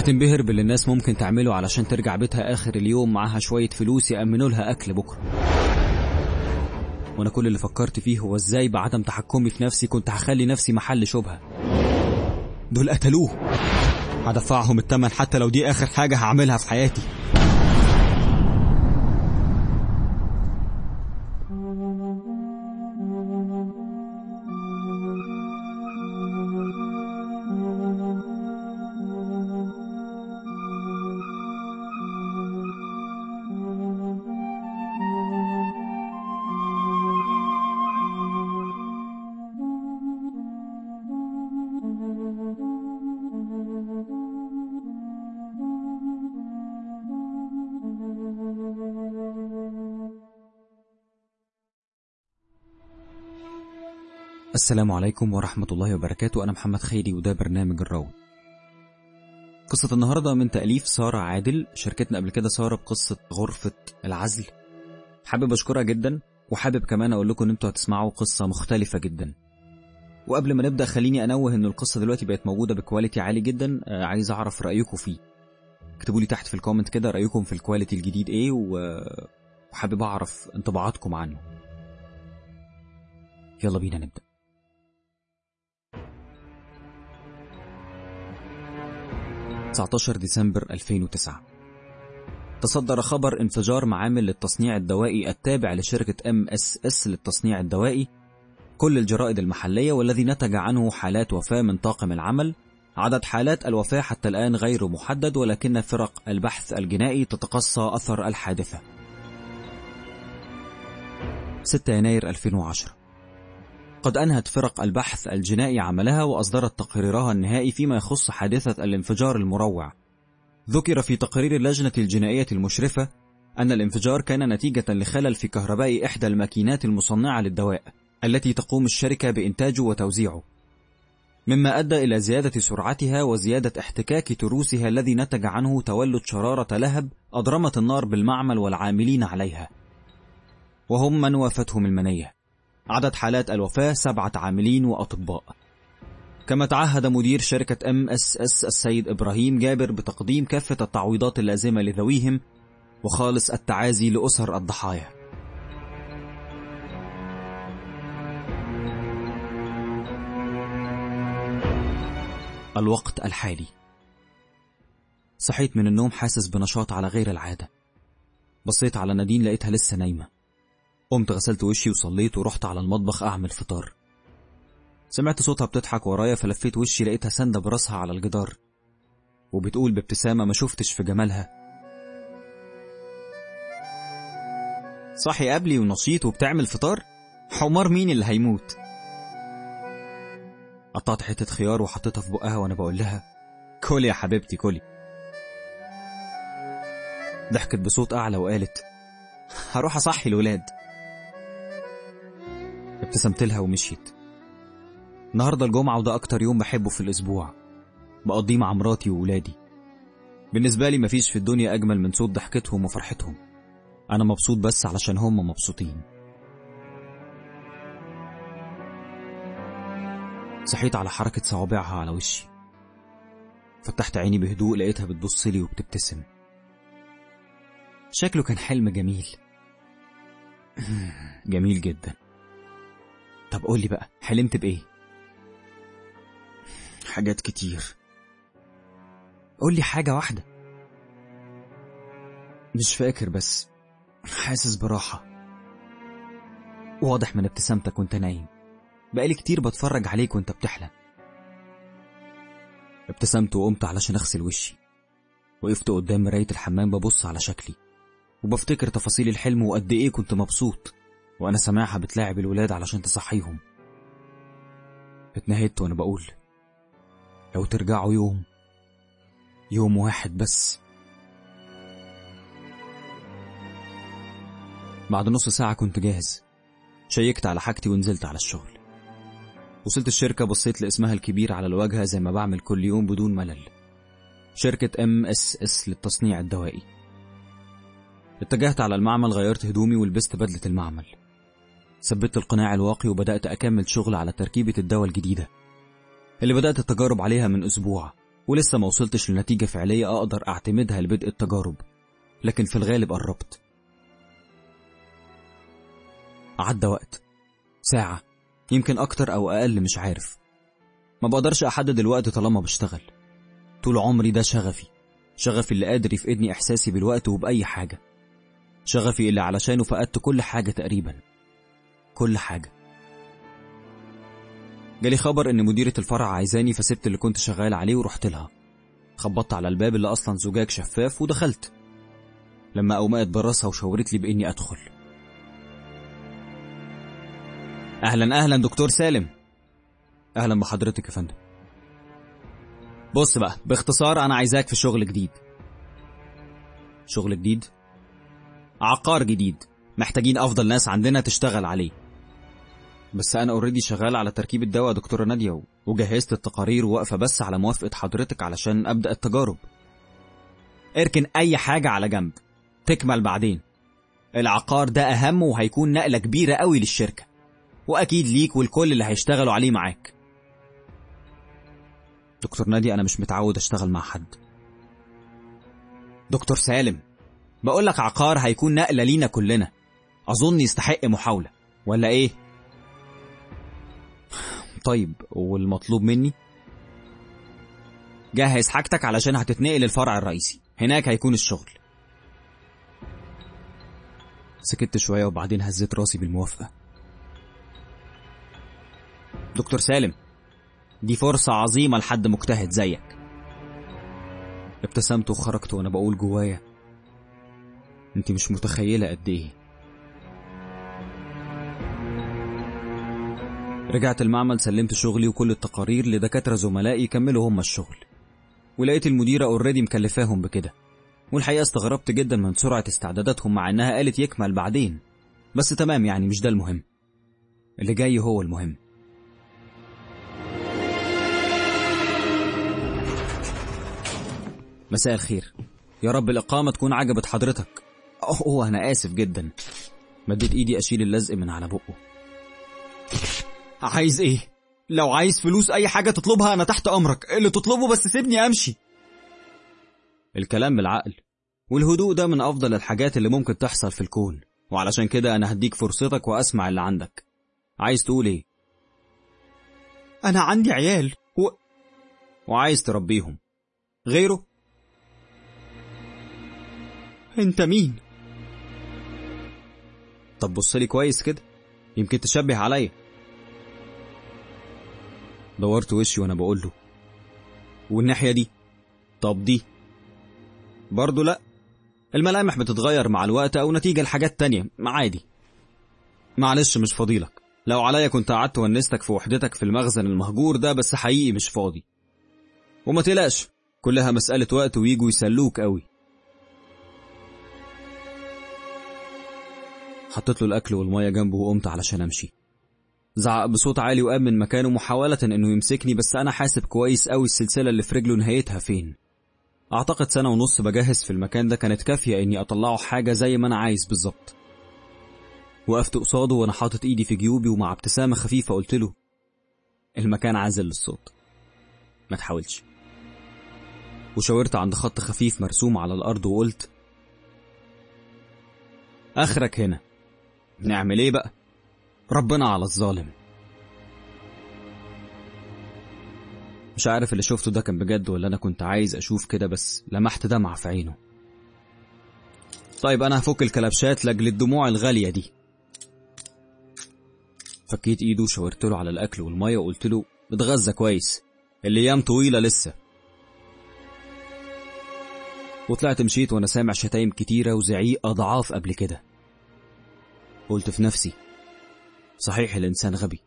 هتنبهر باللي الناس ممكن تعمله علشان ترجع بيتها آخر اليوم معاها شوية فلوس يأمنوا لها أكل بكرة وأنا كل اللي فكرت فيه هو إزاي بعدم تحكمي في نفسي كنت هخلي نفسي محل شبهة دول قتلوه هدفعهم التمن حتى لو دي آخر حاجة هعملها في حياتي السلام عليكم ورحمة الله وبركاته أنا محمد خيري وده برنامج الراوي قصة النهاردة من تأليف سارة عادل شاركتنا قبل كده سارة بقصة غرفة العزل حابب أشكرها جدا وحابب كمان أقول لكم إن أنتوا هتسمعوا قصة مختلفة جدا وقبل ما نبدأ خليني أنوه إن القصة دلوقتي بقت موجودة بكواليتي عالي جدا آه، عايز أعرف رأيكم فيه اكتبوا لي تحت في الكومنت كده رأيكم في الكواليتي الجديد إيه و- وحابب أعرف انطباعاتكم عنه يلا بينا نبدأ 19 ديسمبر 2009 تصدر خبر انفجار معامل للتصنيع الدوائي التابع لشركة ام اس اس للتصنيع الدوائي كل الجرائد المحلية والذي نتج عنه حالات وفاة من طاقم العمل عدد حالات الوفاة حتى الآن غير محدد ولكن فرق البحث الجنائي تتقصى أثر الحادثة 6 يناير 2010 قد أنهت فرق البحث الجنائي عملها وأصدرت تقريرها النهائي فيما يخص حادثة الانفجار المروع. ذكر في تقرير اللجنة الجنائية المشرفة أن الانفجار كان نتيجة لخلل في كهرباء إحدى الماكينات المصنعة للدواء التي تقوم الشركة بإنتاجه وتوزيعه. مما أدى إلى زيادة سرعتها وزيادة احتكاك تروسها الذي نتج عنه تولد شرارة لهب أضرمت النار بالمعمل والعاملين عليها. وهم من وافتهم المنيه. عدد حالات الوفاة سبعة عاملين وأطباء كما تعهد مدير شركة ام اس اس السيد إبراهيم جابر بتقديم كافة التعويضات اللازمة لذويهم وخالص التعازي لأسر الضحايا الوقت الحالي صحيت من النوم حاسس بنشاط على غير العادة بصيت على نادين لقيتها لسه نايمة قمت غسلت وشي وصليت ورحت على المطبخ أعمل فطار سمعت صوتها بتضحك ورايا فلفيت وشي لقيتها ساندة براسها على الجدار وبتقول بابتسامة ما شفتش في جمالها صاحي قبلي ونشيط وبتعمل فطار حمار مين اللي هيموت قطعت حتة خيار وحطيتها في بقها وانا بقول لها كلي يا حبيبتي كلي ضحكت بصوت أعلى وقالت هروح أصحي الولاد ابتسمت لها ومشيت النهارده الجمعة وده أكتر يوم بحبه في الأسبوع بقضيه مع مراتي وولادي بالنسبة لي مفيش في الدنيا أجمل من صوت ضحكتهم وفرحتهم أنا مبسوط بس علشان هم مبسوطين صحيت على حركة صوابعها على وشي فتحت عيني بهدوء لقيتها بتبصلي وبتبتسم شكله كان حلم جميل جميل جدا طب قولي بقى حلمت بإيه؟ حاجات كتير قولي حاجة واحدة مش فاكر بس حاسس براحة واضح من ابتسامتك وانت نايم بقالي كتير بتفرج عليك وانت بتحلم ابتسمت وقمت علشان اغسل وشي وقفت قدام مراية الحمام ببص على شكلي وبفتكر تفاصيل الحلم وقد ايه كنت مبسوط وانا سامعها بتلاعب الولاد علشان تصحيهم اتنهدت وانا بقول لو ترجعوا يوم يوم واحد بس بعد نص ساعة كنت جاهز شيكت على حاجتي ونزلت على الشغل وصلت الشركة بصيت لاسمها الكبير على الواجهة زي ما بعمل كل يوم بدون ملل شركة ام اس اس للتصنيع الدوائي اتجهت على المعمل غيرت هدومي ولبست بدلة المعمل ثبت القناع الواقي وبدأت أكمل شغل على تركيبة الدواء الجديدة اللي بدأت التجارب عليها من أسبوع ولسه ما وصلتش لنتيجة فعلية أقدر أعتمدها لبدء التجارب لكن في الغالب قربت عدى وقت ساعة يمكن أكتر أو أقل مش عارف ما بقدرش أحدد الوقت طالما بشتغل طول عمري ده شغفي شغفي اللي قادر يفقدني إحساسي بالوقت وبأي حاجة شغفي اللي علشانه فقدت كل حاجة تقريبا كل حاجة جالي خبر إن مديرة الفرع عايزاني فسبت اللي كنت شغال عليه ورحت لها خبطت على الباب اللي أصلا زجاج شفاف ودخلت لما أومأت براسها وشاورت لي بإني أدخل أهلا أهلا دكتور سالم أهلا بحضرتك يا فندم بص بقى باختصار أنا عايزاك في شغل جديد شغل جديد عقار جديد محتاجين أفضل ناس عندنا تشتغل عليه بس أنا اوريدي شغال على تركيب الدواء يا دكتورة نادية وجهزت التقارير وواقفة بس على موافقة حضرتك علشان أبدأ التجارب اركن أي حاجة على جنب تكمل بعدين العقار ده أهم وهيكون نقلة كبيرة قوي للشركة وأكيد ليك والكل اللي هيشتغلوا عليه معاك دكتور نادي أنا مش متعود أشتغل مع حد دكتور سالم بقولك عقار هيكون نقلة لينا كلنا أظن يستحق محاولة ولا إيه؟ طيب والمطلوب مني؟ جهز حاجتك علشان هتتنقل الفرع الرئيسي هناك هيكون الشغل سكت شوية وبعدين هزيت راسي بالموافقة دكتور سالم دي فرصة عظيمة لحد مجتهد زيك ابتسمت وخرجت وانا بقول جوايا انت مش متخيلة قد ايه رجعت المعمل سلمت شغلي وكل التقارير لدكاترة زملائي يكملوا هم الشغل ولقيت المديرة اوريدي مكلفاهم بكده والحقيقة استغربت جدا من سرعة استعداداتهم مع انها قالت يكمل بعدين بس تمام يعني مش ده المهم اللي جاي هو المهم مساء الخير يا رب الإقامة تكون عجبت حضرتك أوه أنا آسف جدا مديت إيدي أشيل اللزق من على بقه عايز إيه؟ لو عايز فلوس أي حاجة تطلبها أنا تحت أمرك اللي تطلبه بس سيبني أمشي الكلام بالعقل والهدوء ده من أفضل الحاجات اللي ممكن تحصل في الكون وعلشان كده أنا هديك فرصتك وأسمع اللي عندك عايز تقول إيه؟ أنا عندي عيال و... وعايز تربيهم غيره انت مين طب بص لي كويس كده يمكن تشبه عليا دورت وشي وانا بقول له والناحيه دي طب دي برضه لا الملامح بتتغير مع الوقت او نتيجه لحاجات تانية عادي معلش مش فاضيلك لو عليا كنت قعدت ونستك في وحدتك في المخزن المهجور ده بس حقيقي مش فاضي وما تقلقش كلها مسألة وقت ويجوا يسلوك قوي حطيت له الأكل والمية جنبه وقمت علشان أمشي زعق بصوت عالي وقام من مكانه محاولة إنه يمسكني بس أنا حاسب كويس أوي السلسلة اللي في رجله نهايتها فين أعتقد سنة ونص بجهز في المكان ده كانت كافية إني أطلعه حاجة زي ما أنا عايز بالظبط وقفت قصاده وأنا حاطط إيدي في جيوبي ومع ابتسامة خفيفة قلت له المكان عازل للصوت ما تحاولش وشاورت عند خط خفيف مرسوم على الأرض وقلت آخرك هنا نعمل ايه بقى ربنا على الظالم مش عارف اللي شفته ده كان بجد ولا انا كنت عايز اشوف كده بس لمحت دمعة في عينه طيب انا هفك الكلبشات لاجل الدموع الغالية دي فكيت ايده وشاورت له على الاكل والمية وقلت له اتغذى كويس الايام طويلة لسه وطلعت مشيت وانا سامع شتايم كتيرة وزعيق اضعاف قبل كده قلت في نفسي صحيح الإنسان غبي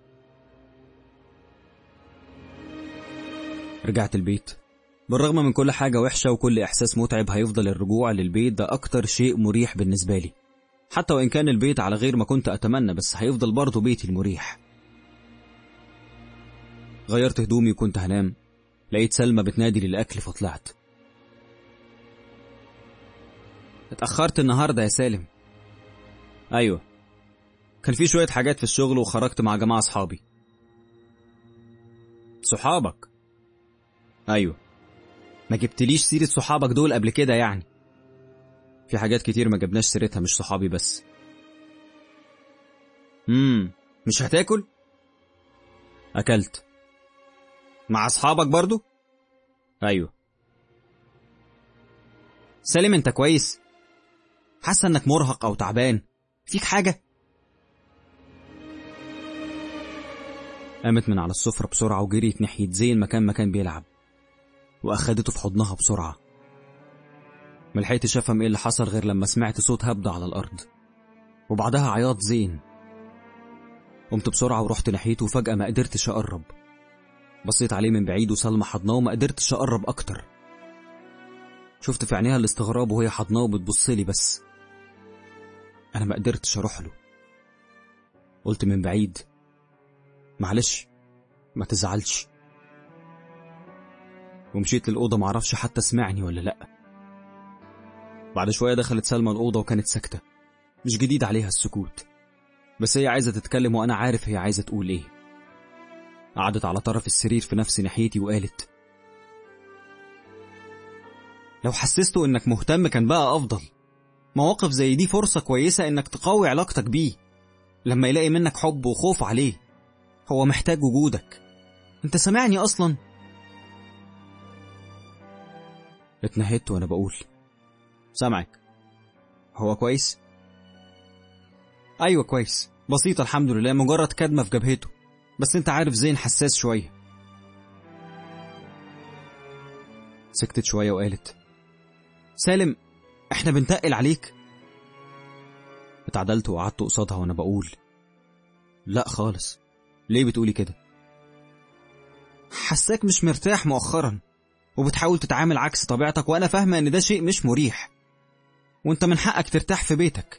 رجعت البيت بالرغم من كل حاجة وحشة وكل إحساس متعب هيفضل الرجوع للبيت ده أكتر شيء مريح بالنسبة لي حتى وإن كان البيت على غير ما كنت أتمنى بس هيفضل برضه بيتي المريح غيرت هدومي وكنت هنام لقيت سلمى بتنادي للأكل فطلعت اتأخرت النهاردة يا سالم أيوة كان في شوية حاجات في الشغل وخرجت مع جماعة صحابي صحابك أيوة ما جبتليش سيرة صحابك دول قبل كده يعني في حاجات كتير ما جبناش سيرتها مش صحابي بس امم مش هتاكل اكلت مع اصحابك برضو ايوه سالم انت كويس حاسه انك مرهق او تعبان فيك حاجه قامت من على السفرة بسرعة وجريت ناحية زين مكان ما كان بيلعب وأخدته في حضنها بسرعة ملحقتش أفهم إيه اللي حصل غير لما سمعت صوت هبدة على الأرض وبعدها عياط زين قمت بسرعة ورحت ناحيته وفجأة ما قدرتش أقرب بصيت عليه من بعيد وسلمى حضناه وما قدرتش أقرب أكتر شفت في عينيها الاستغراب وهي حضناه وبتبصلي بس أنا ما قدرتش أروح له قلت من بعيد معلش ما تزعلش ومشيت للأوضة معرفش حتى سمعني ولا لأ بعد شوية دخلت سلمى الأوضة وكانت ساكتة مش جديد عليها السكوت بس هي عايزة تتكلم وأنا عارف هي عايزة تقول إيه قعدت على طرف السرير في نفس ناحيتي وقالت لو حسسته إنك مهتم كان بقى أفضل مواقف زي دي فرصة كويسة إنك تقوي علاقتك بيه لما يلاقي منك حب وخوف عليه هو محتاج وجودك انت سامعني اصلا اتنهدت وانا بقول سامعك هو كويس ايوه كويس بسيطة الحمد لله مجرد كدمة في جبهته بس انت عارف زين حساس شوية سكتت شوية وقالت سالم احنا بنتقل عليك اتعدلت وقعدت قصادها وانا بقول لا خالص ليه بتقولي كده حساك مش مرتاح مؤخرا وبتحاول تتعامل عكس طبيعتك وانا فاهمه ان ده شيء مش مريح وانت من حقك ترتاح في بيتك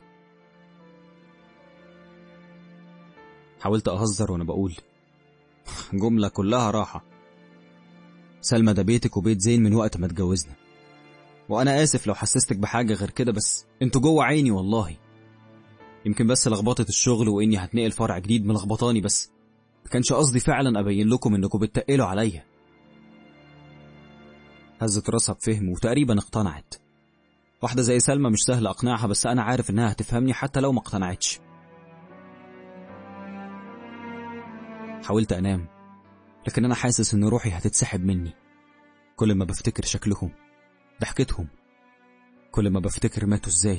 حاولت اهزر وانا بقول جمله كلها راحه سلمى ده بيتك وبيت زين من وقت ما اتجوزنا وانا اسف لو حسستك بحاجه غير كده بس انتوا جوه عيني والله يمكن بس لخبطه الشغل واني هتنقل فرع جديد ملخبطاني بس ما كانش قصدي فعلا ابين لكم انكم بتتقلوا عليا هزت راسها بفهم وتقريبا اقتنعت واحدة زي سلمى مش سهل اقنعها بس انا عارف انها هتفهمني حتى لو ما اقتنعتش حاولت انام لكن انا حاسس ان روحي هتتسحب مني كل ما بفتكر شكلهم ضحكتهم كل ما بفتكر ماتوا ازاي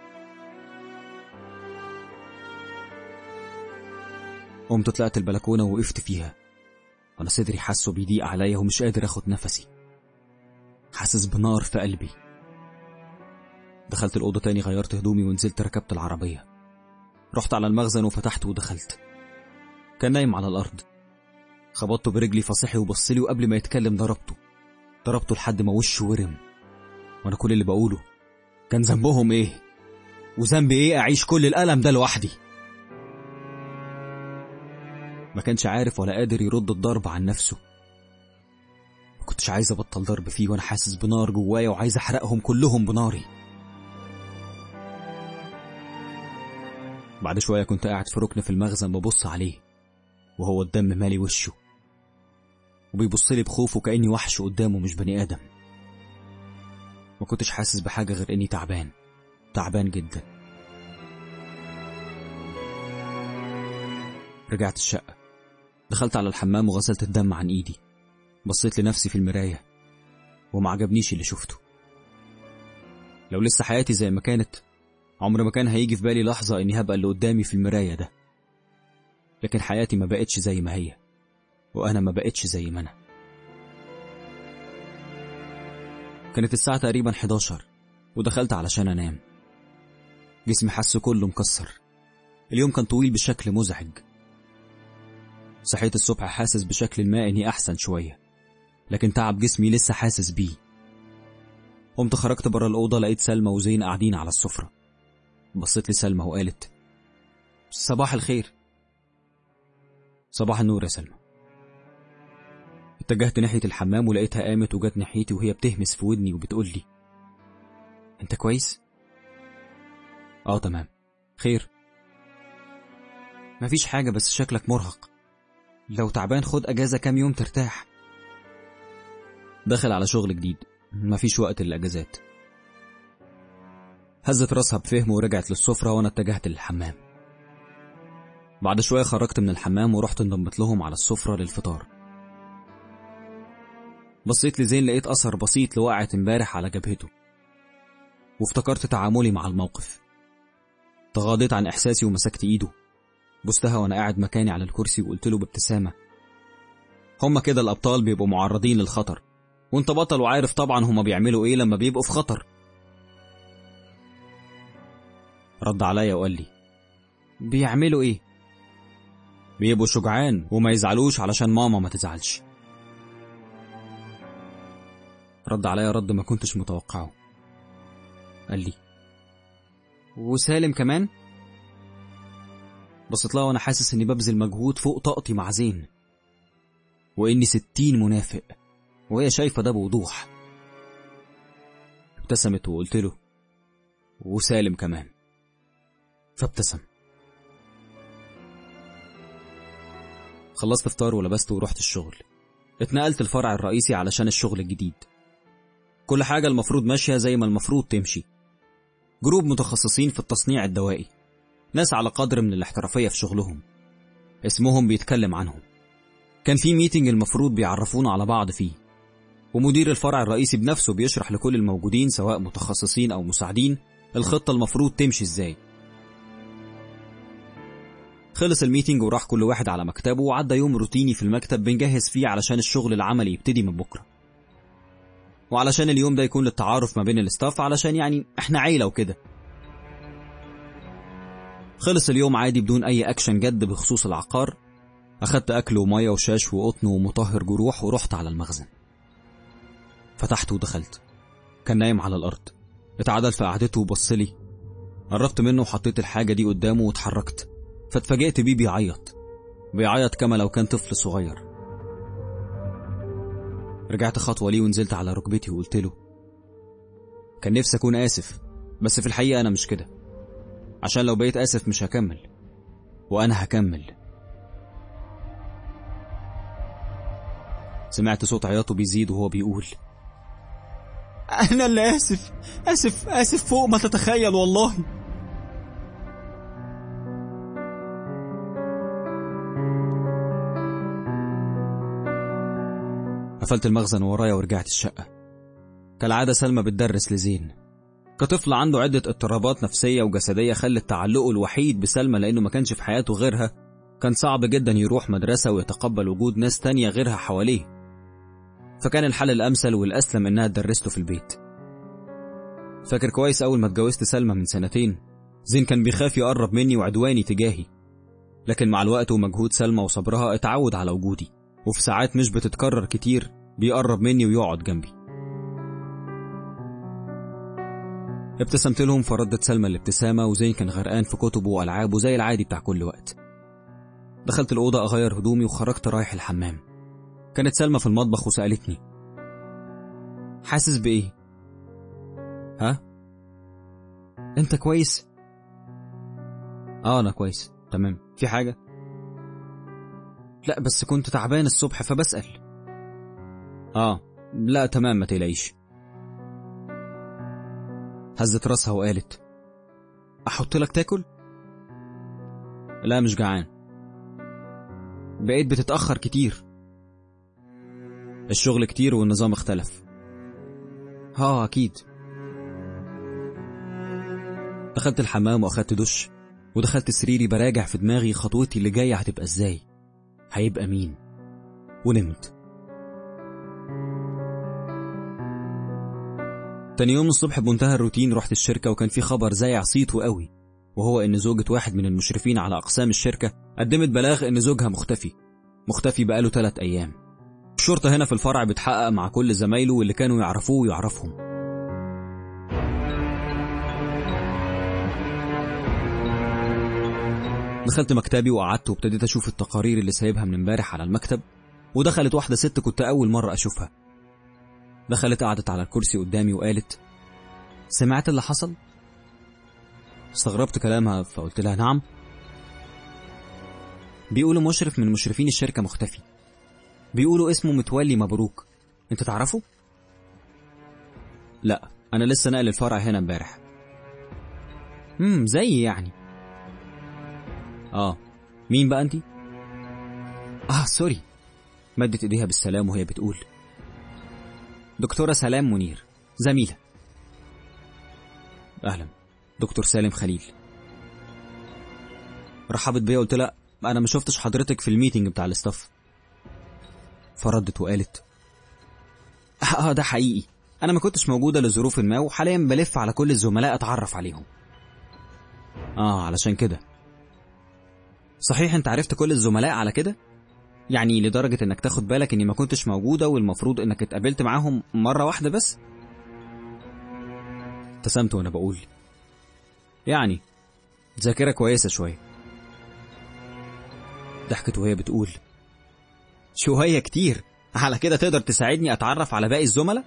قمت طلعت البلكونة ووقفت فيها وأنا صدري حاسه بيضيق عليا ومش قادر أخد نفسي حاسس بنار في قلبي دخلت الأوضة تاني غيرت هدومي ونزلت ركبت العربية رحت على المخزن وفتحت ودخلت كان نايم على الأرض خبطته برجلي فصحي وبصلي وقبل ما يتكلم ضربته ضربته لحد ما وشه ورم وأنا كل اللي بقوله كان ذنبهم إيه وذنبي إيه أعيش كل الألم ده لوحدي ما كانش عارف ولا قادر يرد الضرب عن نفسه ما كنتش عايز ابطل ضرب فيه وانا حاسس بنار جوايا وعايز احرقهم كلهم بناري بعد شوية كنت قاعد في ركن في المخزن ببص عليه وهو الدم مالي وشه وبيبص لي بخوف وكأني وحش قدامه مش بني آدم ما كنتش حاسس بحاجة غير إني تعبان تعبان جدا رجعت الشقة دخلت على الحمام وغسلت الدم عن ايدي بصيت لنفسي في المراية وما عجبنيش اللي شفته لو لسه حياتي زي ما كانت عمر ما كان هيجي في بالي لحظة اني هبقى اللي قدامي في المراية ده لكن حياتي ما بقتش زي ما هي وانا ما بقتش زي ما انا كانت الساعة تقريبا 11 ودخلت علشان انام جسمي حس كله مكسر اليوم كان طويل بشكل مزعج صحيت الصبح حاسس بشكل ما اني احسن شويه لكن تعب جسمي لسه حاسس بيه قمت خرجت بره الاوضه لقيت سلمى وزين قاعدين على السفره بصيت لسلمى وقالت صباح الخير صباح النور يا سلمى اتجهت ناحيه الحمام ولقيتها قامت وجت ناحيتي وهي بتهمس في ودني وبتقول لي انت كويس اه تمام خير مفيش حاجه بس شكلك مرهق لو تعبان خد اجازه كام يوم ترتاح داخل على شغل جديد مفيش وقت للأجازات هزت راسها بفهم ورجعت للسفرة وأنا اتجهت للحمام بعد شوية خرجت من الحمام ورحت انضمت لهم على السفرة للفطار بصيت لزين لقيت أثر بسيط لوقعت امبارح على جبهته وافتكرت تعاملي مع الموقف تغاضيت عن إحساسي ومسكت إيده بستها وأنا قاعد مكاني على الكرسي وقلت له بابتسامة هما كده الأبطال بيبقوا معرضين للخطر وانت بطل وعارف طبعا هما بيعملوا ايه لما بيبقوا في خطر رد عليا وقال لي بيعملوا ايه بيبقوا شجعان وما يزعلوش علشان ماما ما تزعلش رد عليا رد ما كنتش متوقعه قال لي وسالم كمان بصيت لها وانا حاسس اني ببذل مجهود فوق طاقتي مع زين واني ستين منافق وهي شايفه ده بوضوح ابتسمت وقلت له وسالم كمان فابتسم خلصت فطار ولبست ورحت الشغل اتنقلت الفرع الرئيسي علشان الشغل الجديد كل حاجة المفروض ماشية زي ما المفروض تمشي جروب متخصصين في التصنيع الدوائي ناس على قدر من الاحترافية في شغلهم اسمهم بيتكلم عنهم كان في ميتنج المفروض بيعرفونا على بعض فيه ومدير الفرع الرئيسي بنفسه بيشرح لكل الموجودين سواء متخصصين أو مساعدين الخطة المفروض تمشي ازاي خلص الميتنج وراح كل واحد على مكتبه وعدى يوم روتيني في المكتب بنجهز فيه علشان الشغل العملي يبتدي من بكرة وعلشان اليوم ده يكون للتعارف ما بين الاستاف علشان يعني احنا عيلة وكده خلص اليوم عادي بدون أي أكشن جد بخصوص العقار أخدت أكل ومية وشاش وقطن ومطهر جروح ورحت على المخزن فتحت ودخلت كان نايم على الأرض اتعدل في قعدته وبصلي قربت منه وحطيت الحاجة دي قدامه واتحركت فاتفاجئت بيه بيعيط بيعيط كما لو كان طفل صغير رجعت خطوة ليه ونزلت على ركبتي وقلت له كان نفسي أكون آسف بس في الحقيقة أنا مش كده عشان لو بقيت آسف مش هكمل وأنا هكمل سمعت صوت عياطه بيزيد وهو بيقول أنا اللي آسف آسف آسف فوق ما تتخيل والله قفلت المخزن ورايا ورجعت الشقة كالعادة سلمى بتدرس لزين كطفل عنده عدة اضطرابات نفسية وجسدية خلت تعلقه الوحيد بسلمى لأنه ما كانش في حياته غيرها كان صعب جدا يروح مدرسة ويتقبل وجود ناس تانية غيرها حواليه فكان الحل الأمثل والأسلم إنها تدرس له في البيت فاكر كويس أول ما اتجوزت سلمى من سنتين زين كان بيخاف يقرب مني وعدواني تجاهي لكن مع الوقت ومجهود سلمى وصبرها اتعود على وجودي وفي ساعات مش بتتكرر كتير بيقرب مني ويقعد جنبي ابتسمت لهم فردت سلمى الابتسامة وزين كان غرقان في كتبه وألعابه زي العادي بتاع كل وقت دخلت الأوضة أغير هدومي وخرجت رايح الحمام كانت سلمى في المطبخ وسألتني حاسس بإيه؟ ها؟ أنت كويس؟ آه أنا كويس تمام في حاجة؟ لا بس كنت تعبان الصبح فبسأل آه لا تمام ما تقلقيش هزت راسها وقالت أحط لك تاكل؟ لا مش جعان بقيت بتتأخر كتير الشغل كتير والنظام اختلف ها أكيد دخلت الحمام وأخدت دش ودخلت سريري براجع في دماغي خطوتي اللي جاية هتبقى ازاي هيبقى مين ونمت تاني يوم الصبح بمنتهى الروتين رحت الشركة وكان في خبر زي عصيته قوي وهو إن زوجة واحد من المشرفين على أقسام الشركة قدمت بلاغ إن زوجها مختفي مختفي بقاله ثلاث أيام الشرطة هنا في الفرع بتحقق مع كل زمايله واللي كانوا يعرفوه ويعرفهم دخلت مكتبي وقعدت وابتديت أشوف التقارير اللي سايبها من امبارح على المكتب ودخلت واحدة ست كنت أول مرة أشوفها دخلت قعدت على الكرسي قدامي وقالت سمعت اللي حصل؟ استغربت كلامها فقلت لها نعم بيقولوا مشرف من مشرفين الشركة مختفي بيقولوا اسمه متولي مبروك انت تعرفه؟ لا انا لسه ناقل الفرع هنا امبارح امم زي يعني اه مين بقى انتي اه سوري مدت ايديها بالسلام وهي بتقول دكتورة سلام منير زميلة اهلا دكتور سالم خليل رحبت بيا وقلت لها انا ما شفتش حضرتك في الميتنج بتاع الاستاف فردت وقالت اه ده حقيقي انا ما كنتش موجوده لظروف ما وحاليا بلف على كل الزملاء اتعرف عليهم اه علشان كده صحيح انت عرفت كل الزملاء على كده يعني لدرجة انك تاخد بالك اني ما كنتش موجودة والمفروض انك اتقابلت معاهم مرة واحدة بس ابتسمت وانا بقول يعني ذاكرة كويسة شوية ضحكت وهي بتقول شوية كتير على كده تقدر تساعدني اتعرف على باقي الزملاء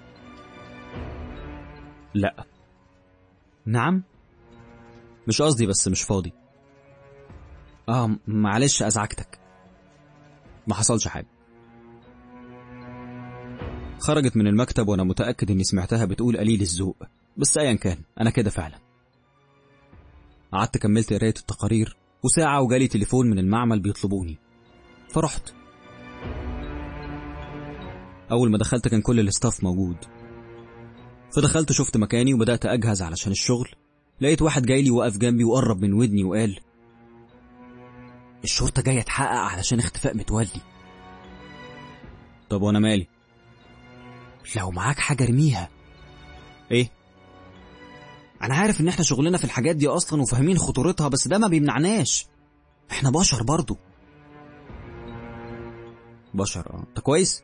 لا نعم مش قصدي بس مش فاضي اه معلش ازعجتك ما حصلش حاجة خرجت من المكتب وانا متأكد اني سمعتها بتقول قليل الذوق بس ايا كان انا كده فعلا قعدت كملت قراية التقارير وساعة وجالي تليفون من المعمل بيطلبوني فرحت أول ما دخلت كان كل الاستاف موجود فدخلت شفت مكاني وبدأت أجهز علشان الشغل لقيت واحد جاي لي وقف جنبي وقرب من ودني وقال الشرطة جاية تحقق علشان اختفاء متولي طب وانا مالي لو معاك حاجة ارميها ايه انا عارف ان احنا شغلنا في الحاجات دي اصلا وفاهمين خطورتها بس ده ما بيمنعناش احنا بشر برضو بشر اه انت كويس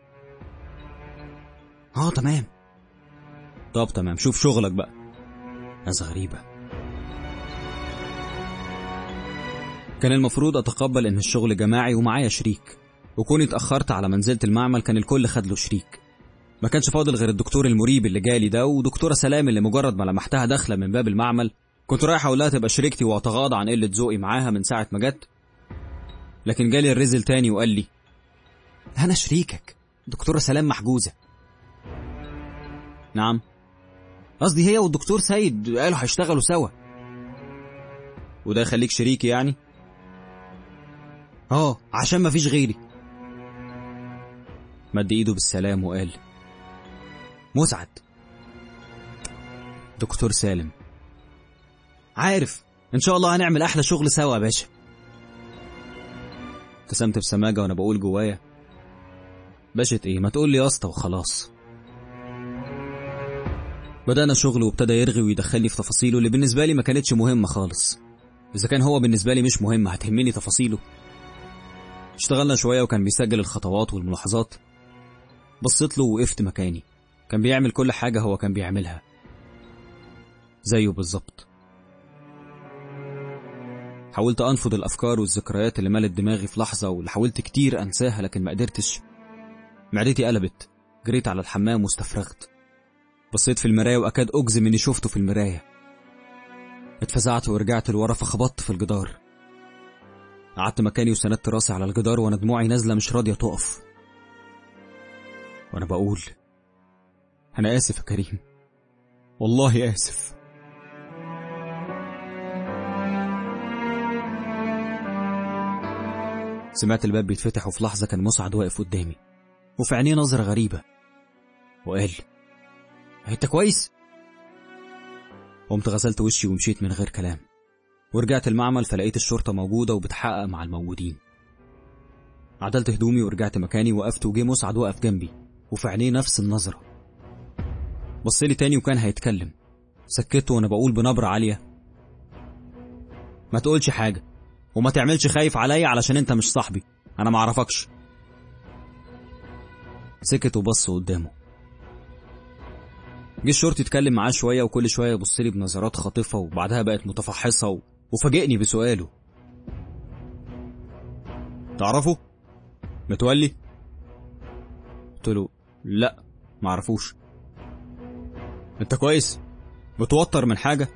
اه تمام طب تمام شوف شغلك بقى ناس غريبة كان المفروض أتقبل إن الشغل جماعي ومعايا شريك وكوني اتأخرت على منزلة المعمل كان الكل خد له شريك ما كانش فاضل غير الدكتور المريب اللي جالي ده ودكتورة سلام اللي مجرد ما لمحتها داخلة من باب المعمل كنت رايح أقول لها تبقى شريكتي وأتغاضى عن قلة ذوقي معاها من ساعة ما جت لكن جالي الرزل تاني وقال لي أنا شريكك دكتورة سلام محجوزة نعم قصدي هي والدكتور سيد قالوا هيشتغلوا سوا وده يخليك شريكي يعني اه عشان مفيش غيري مد ايده بالسلام وقال مسعد دكتور سالم عارف ان شاء الله هنعمل احلى شغل سوا يا باشا ابتسمت بسماجه وانا بقول جوايا باشا ايه ما تقول لي يا اسطى وخلاص بدأنا شغل وابتدى يرغي ويدخلني في تفاصيله اللي بالنسبة لي ما كانتش مهمة خالص إذا كان هو بالنسبة لي مش مهم هتهمني تفاصيله اشتغلنا شوية وكان بيسجل الخطوات والملاحظات بصيت له ووقفت مكاني كان بيعمل كل حاجة هو كان بيعملها زيه بالظبط حاولت أنفض الأفكار والذكريات اللي ملت دماغي في لحظة واللي حاولت كتير أنساها لكن ما قدرتش معدتي قلبت جريت على الحمام واستفرغت بصيت في المراية وأكاد أجزم إني شفته في المراية اتفزعت ورجعت لورا فخبطت في الجدار قعدت مكاني وسندت راسي على الجدار وانا دموعي نازلة مش راضية تقف وانا بقول انا اسف يا كريم والله اسف سمعت الباب بيتفتح وفي لحظة كان مسعد واقف قدامي وفي عينيه نظرة غريبة وقال انت كويس قمت غسلت وشي ومشيت من غير كلام ورجعت المعمل فلقيت الشرطة موجودة وبتحقق مع الموجودين عدلت هدومي ورجعت مكاني وقفت وجه مسعد وقف جنبي وفي عينيه نفس النظرة بصلي تاني وكان هيتكلم سكته وانا بقول بنبرة عالية ما تقولش حاجة وما تعملش خايف عليا علشان انت مش صاحبي انا معرفكش سكت وبص قدامه جه الشرطي يتكلم معاه شوية وكل شوية يبص لي بنظرات خاطفة وبعدها بقت متفحصة و... وفاجئني بسؤاله تعرفه؟ متولي؟ قلت له لا معرفوش انت كويس؟ متوتر من حاجة؟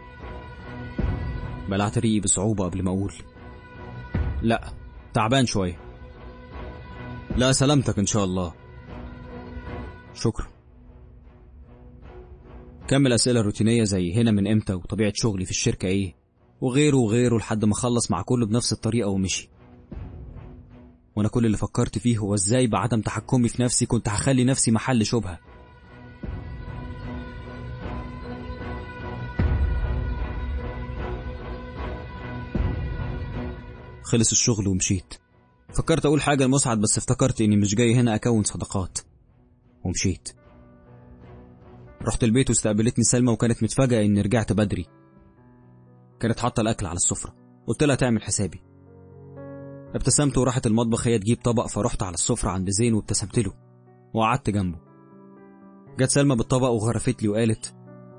بلعت ريقي بصعوبة قبل ما أقول لا تعبان شوية لا سلامتك إن شاء الله شكرا كمل أسئلة روتينية زي هنا من إمتى وطبيعة شغلي في الشركة إيه وغيره وغيره لحد ما خلص مع كله بنفس الطريقة ومشي وأنا كل اللي فكرت فيه هو إزاي بعدم تحكمي في نفسي كنت هخلي نفسي محل شبهة خلص الشغل ومشيت فكرت أقول حاجة لمسعد بس افتكرت إني مش جاي هنا أكون صداقات ومشيت رحت البيت واستقبلتني سلمى وكانت متفاجئة إني رجعت بدري كانت حاطة الأكل على السفرة قلت لها تعمل حسابي ابتسمت وراحت المطبخ هي تجيب طبق فرحت على السفرة عند زين وابتسمت له وقعدت جنبه جت سلمى بالطبق وغرفت لي وقالت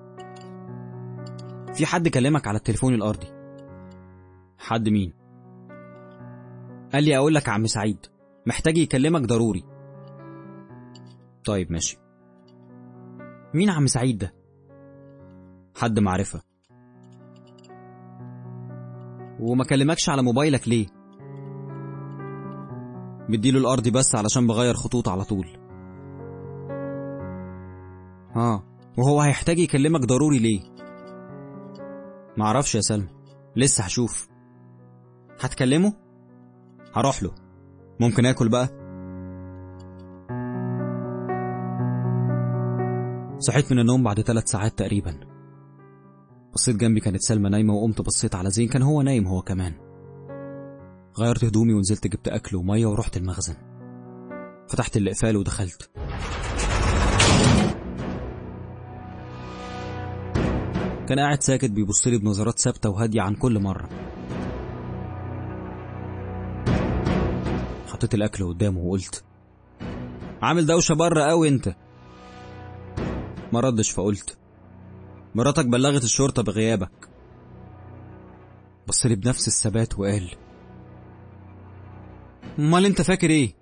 في حد كلمك على التليفون الأرضي حد مين قال لي أقول لك عم سعيد محتاج يكلمك ضروري طيب ماشي مين عم سعيد ده حد معرفة وما كلمكش على موبايلك ليه بديله الأرضي بس علشان بغير خطوط على طول اه وهو هيحتاج يكلمك ضروري ليه معرفش يا سلمى لسه هشوف هتكلمه هروح له ممكن اكل بقى صحيت من النوم بعد ثلاث ساعات تقريبا بصيت جنبي كانت سلمى نايمة وقمت بصيت على زين كان هو نايم هو كمان غيرت هدومي ونزلت جبت أكل ومية ورحت المخزن فتحت الإقفال ودخلت كان قاعد ساكت بيبصلي بنظرات ثابتة وهادية عن كل مرة حطيت الأكل قدامه وقلت عامل دوشة بره قوي انت ما ردش فقلت مراتك بلغت الشرطة بغيابك بصلي بنفس الثبات وقال امال انت فاكر ايه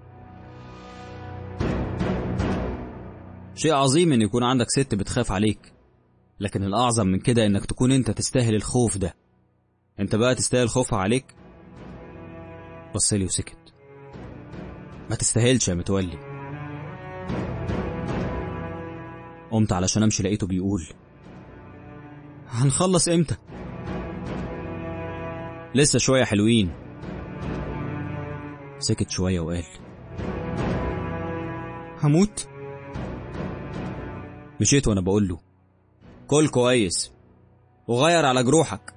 شيء عظيم ان يكون عندك ست بتخاف عليك لكن الاعظم من كده انك تكون انت تستاهل الخوف ده انت بقى تستاهل خوفها عليك بصلي وسكت ما تستاهلش يا متولي قمت علشان امشي لقيته بيقول هنخلص امتى لسه شوية حلوين سكت شوية وقال هموت مشيت وانا بقول له كل كويس وغير على جروحك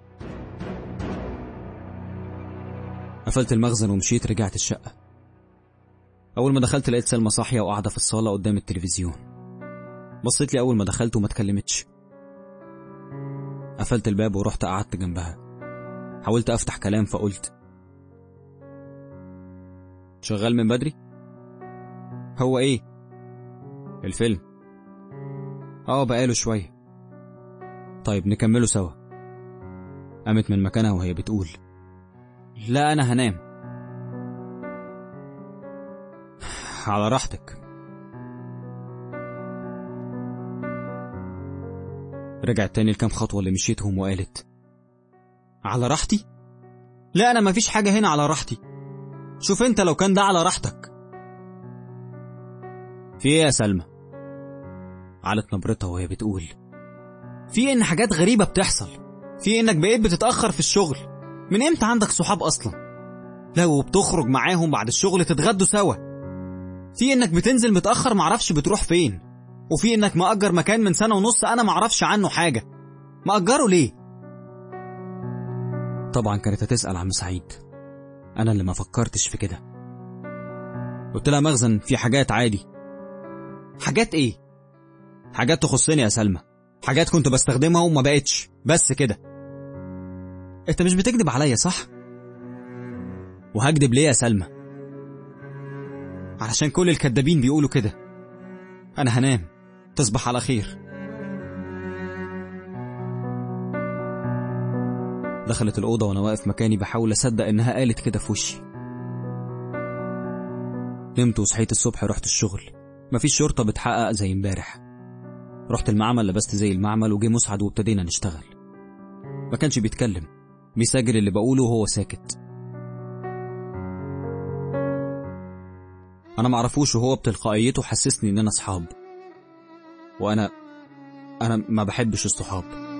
قفلت المخزن ومشيت رجعت الشقة أول ما دخلت لقيت سلمى صاحية وقاعدة في الصالة قدام التلفزيون بصيت لي أول ما دخلت وما اتكلمتش قفلت الباب ورحت قعدت جنبها حاولت أفتح كلام فقلت شغال من بدري؟ هو إيه؟ الفيلم اه بقاله شوية طيب نكمله سوا قامت من مكانها وهي بتقول لا أنا هنام على راحتك رجعت تاني الكام خطوة اللي مشيتهم وقالت على راحتي؟ لا أنا مفيش حاجة هنا على راحتي شوف انت لو كان ده على راحتك في ايه يا سلمى علت نبرتها وهي بتقول في ان حاجات غريبة بتحصل في انك بقيت بتتأخر في الشغل من امتى عندك صحاب اصلا لا وبتخرج معاهم بعد الشغل تتغدوا سوا في انك بتنزل متأخر معرفش بتروح فين وفي انك مأجر مكان من سنة ونص انا معرفش عنه حاجة مأجره ليه طبعا كانت هتسأل عم سعيد أنا اللي ما فكرتش في كده قلت لها مخزن في حاجات عادي حاجات إيه؟ حاجات تخصني يا سلمى حاجات كنت بستخدمها وما بقتش بس كده انت مش بتكذب عليا صح؟ وهكدب ليه يا سلمى؟ علشان كل الكدابين بيقولوا كده أنا هنام تصبح على خير دخلت الأوضة وأنا واقف مكاني بحاول أصدق إنها قالت كده في وشي نمت وصحيت الصبح رحت الشغل مفيش شرطة بتحقق زي امبارح رحت المعمل لبست زي المعمل وجه مسعد وابتدينا نشتغل ما كانش بيتكلم بيسجل اللي بقوله وهو ساكت أنا معرفوش وهو بتلقائيته حسسني إننا أصحاب وأنا أنا ما بحبش الصحاب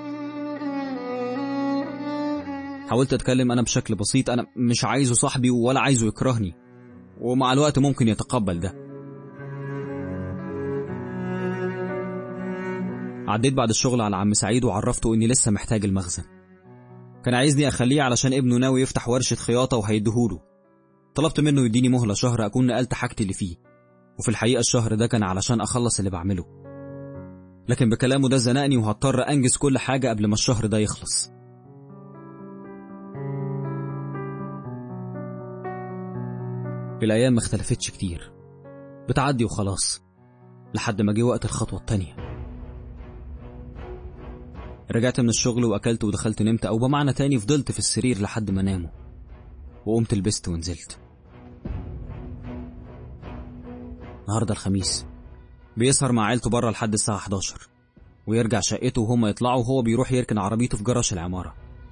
حاولت أتكلم أنا بشكل بسيط أنا مش عايزه صاحبي ولا عايزه يكرهني ومع الوقت ممكن يتقبل ده عديت بعد الشغل على عم سعيد وعرفته إني لسه محتاج المخزن كان عايزني أخليه علشان ابنه ناوي يفتح ورشة خياطة وهيديهوله طلبت منه يديني مهلة شهر أكون نقلت حاجتي اللي فيه وفي الحقيقة الشهر ده كان علشان أخلص اللي بعمله لكن بكلامه ده زنقني وهضطر أنجز كل حاجة قبل ما الشهر ده يخلص الأيام ما اختلفتش كتير بتعدي وخلاص لحد ما جه وقت الخطوة التانية رجعت من الشغل وأكلت ودخلت نمت أو بمعنى تاني فضلت في السرير لحد ما ناموا وقمت لبست ونزلت النهارده الخميس بيسهر مع عيلته بره لحد الساعة 11 ويرجع شقته وهما يطلعوا وهو بيروح يركن عربيته في جراج العمارة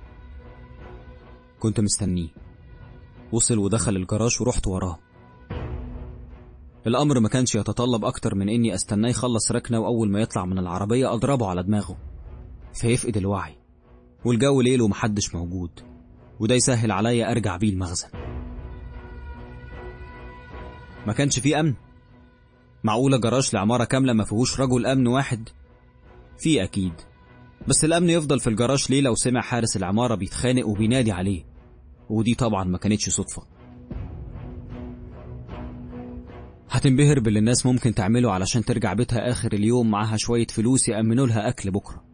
كنت مستنيه وصل ودخل الجراج ورحت وراه الأمر ما كانش يتطلب أكتر من إني أستناه يخلص ركنة وأول ما يطلع من العربية أضربه على دماغه فيفقد الوعي والجو ليل ومحدش موجود وده يسهل عليا أرجع بيه المخزن ما كانش فيه أمن معقولة جراج لعمارة كاملة ما فيهوش رجل أمن واحد في أكيد بس الأمن يفضل في الجراج ليه لو سمع حارس العمارة بيتخانق وبينادي عليه ودي طبعا ما كانتش صدفة هتنبهر باللي الناس ممكن تعمله علشان ترجع بيتها آخر اليوم معاها شوية فلوس يأمنوا لها أكل بكرة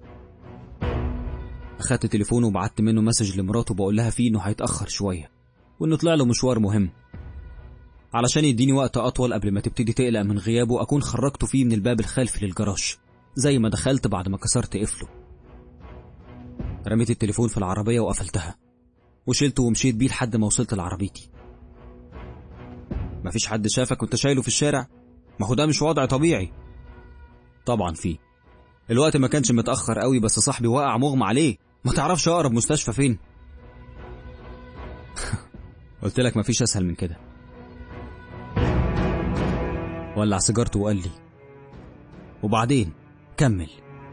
أخدت تليفونه وبعت منه مسج لمراته بقول لها فيه إنه هيتأخر شوية وإنه طلع له مشوار مهم علشان يديني وقت أطول قبل ما تبتدي تقلق من غيابه أكون خرجته فيه من الباب الخلفي للجراج زي ما دخلت بعد ما كسرت قفله رميت التليفون في العربية وقفلتها وشلته ومشيت بيه لحد ما وصلت لعربيتي مفيش حد شافك وانت شايله في الشارع ما هو ده مش وضع طبيعي طبعا فيه الوقت ما كانش متأخر قوي بس صاحبي وقع مغمى عليه ما تعرفش أقرب مستشفى فين قلت لك مفيش أسهل من كده ولع سيجارته وقال لي وبعدين كمل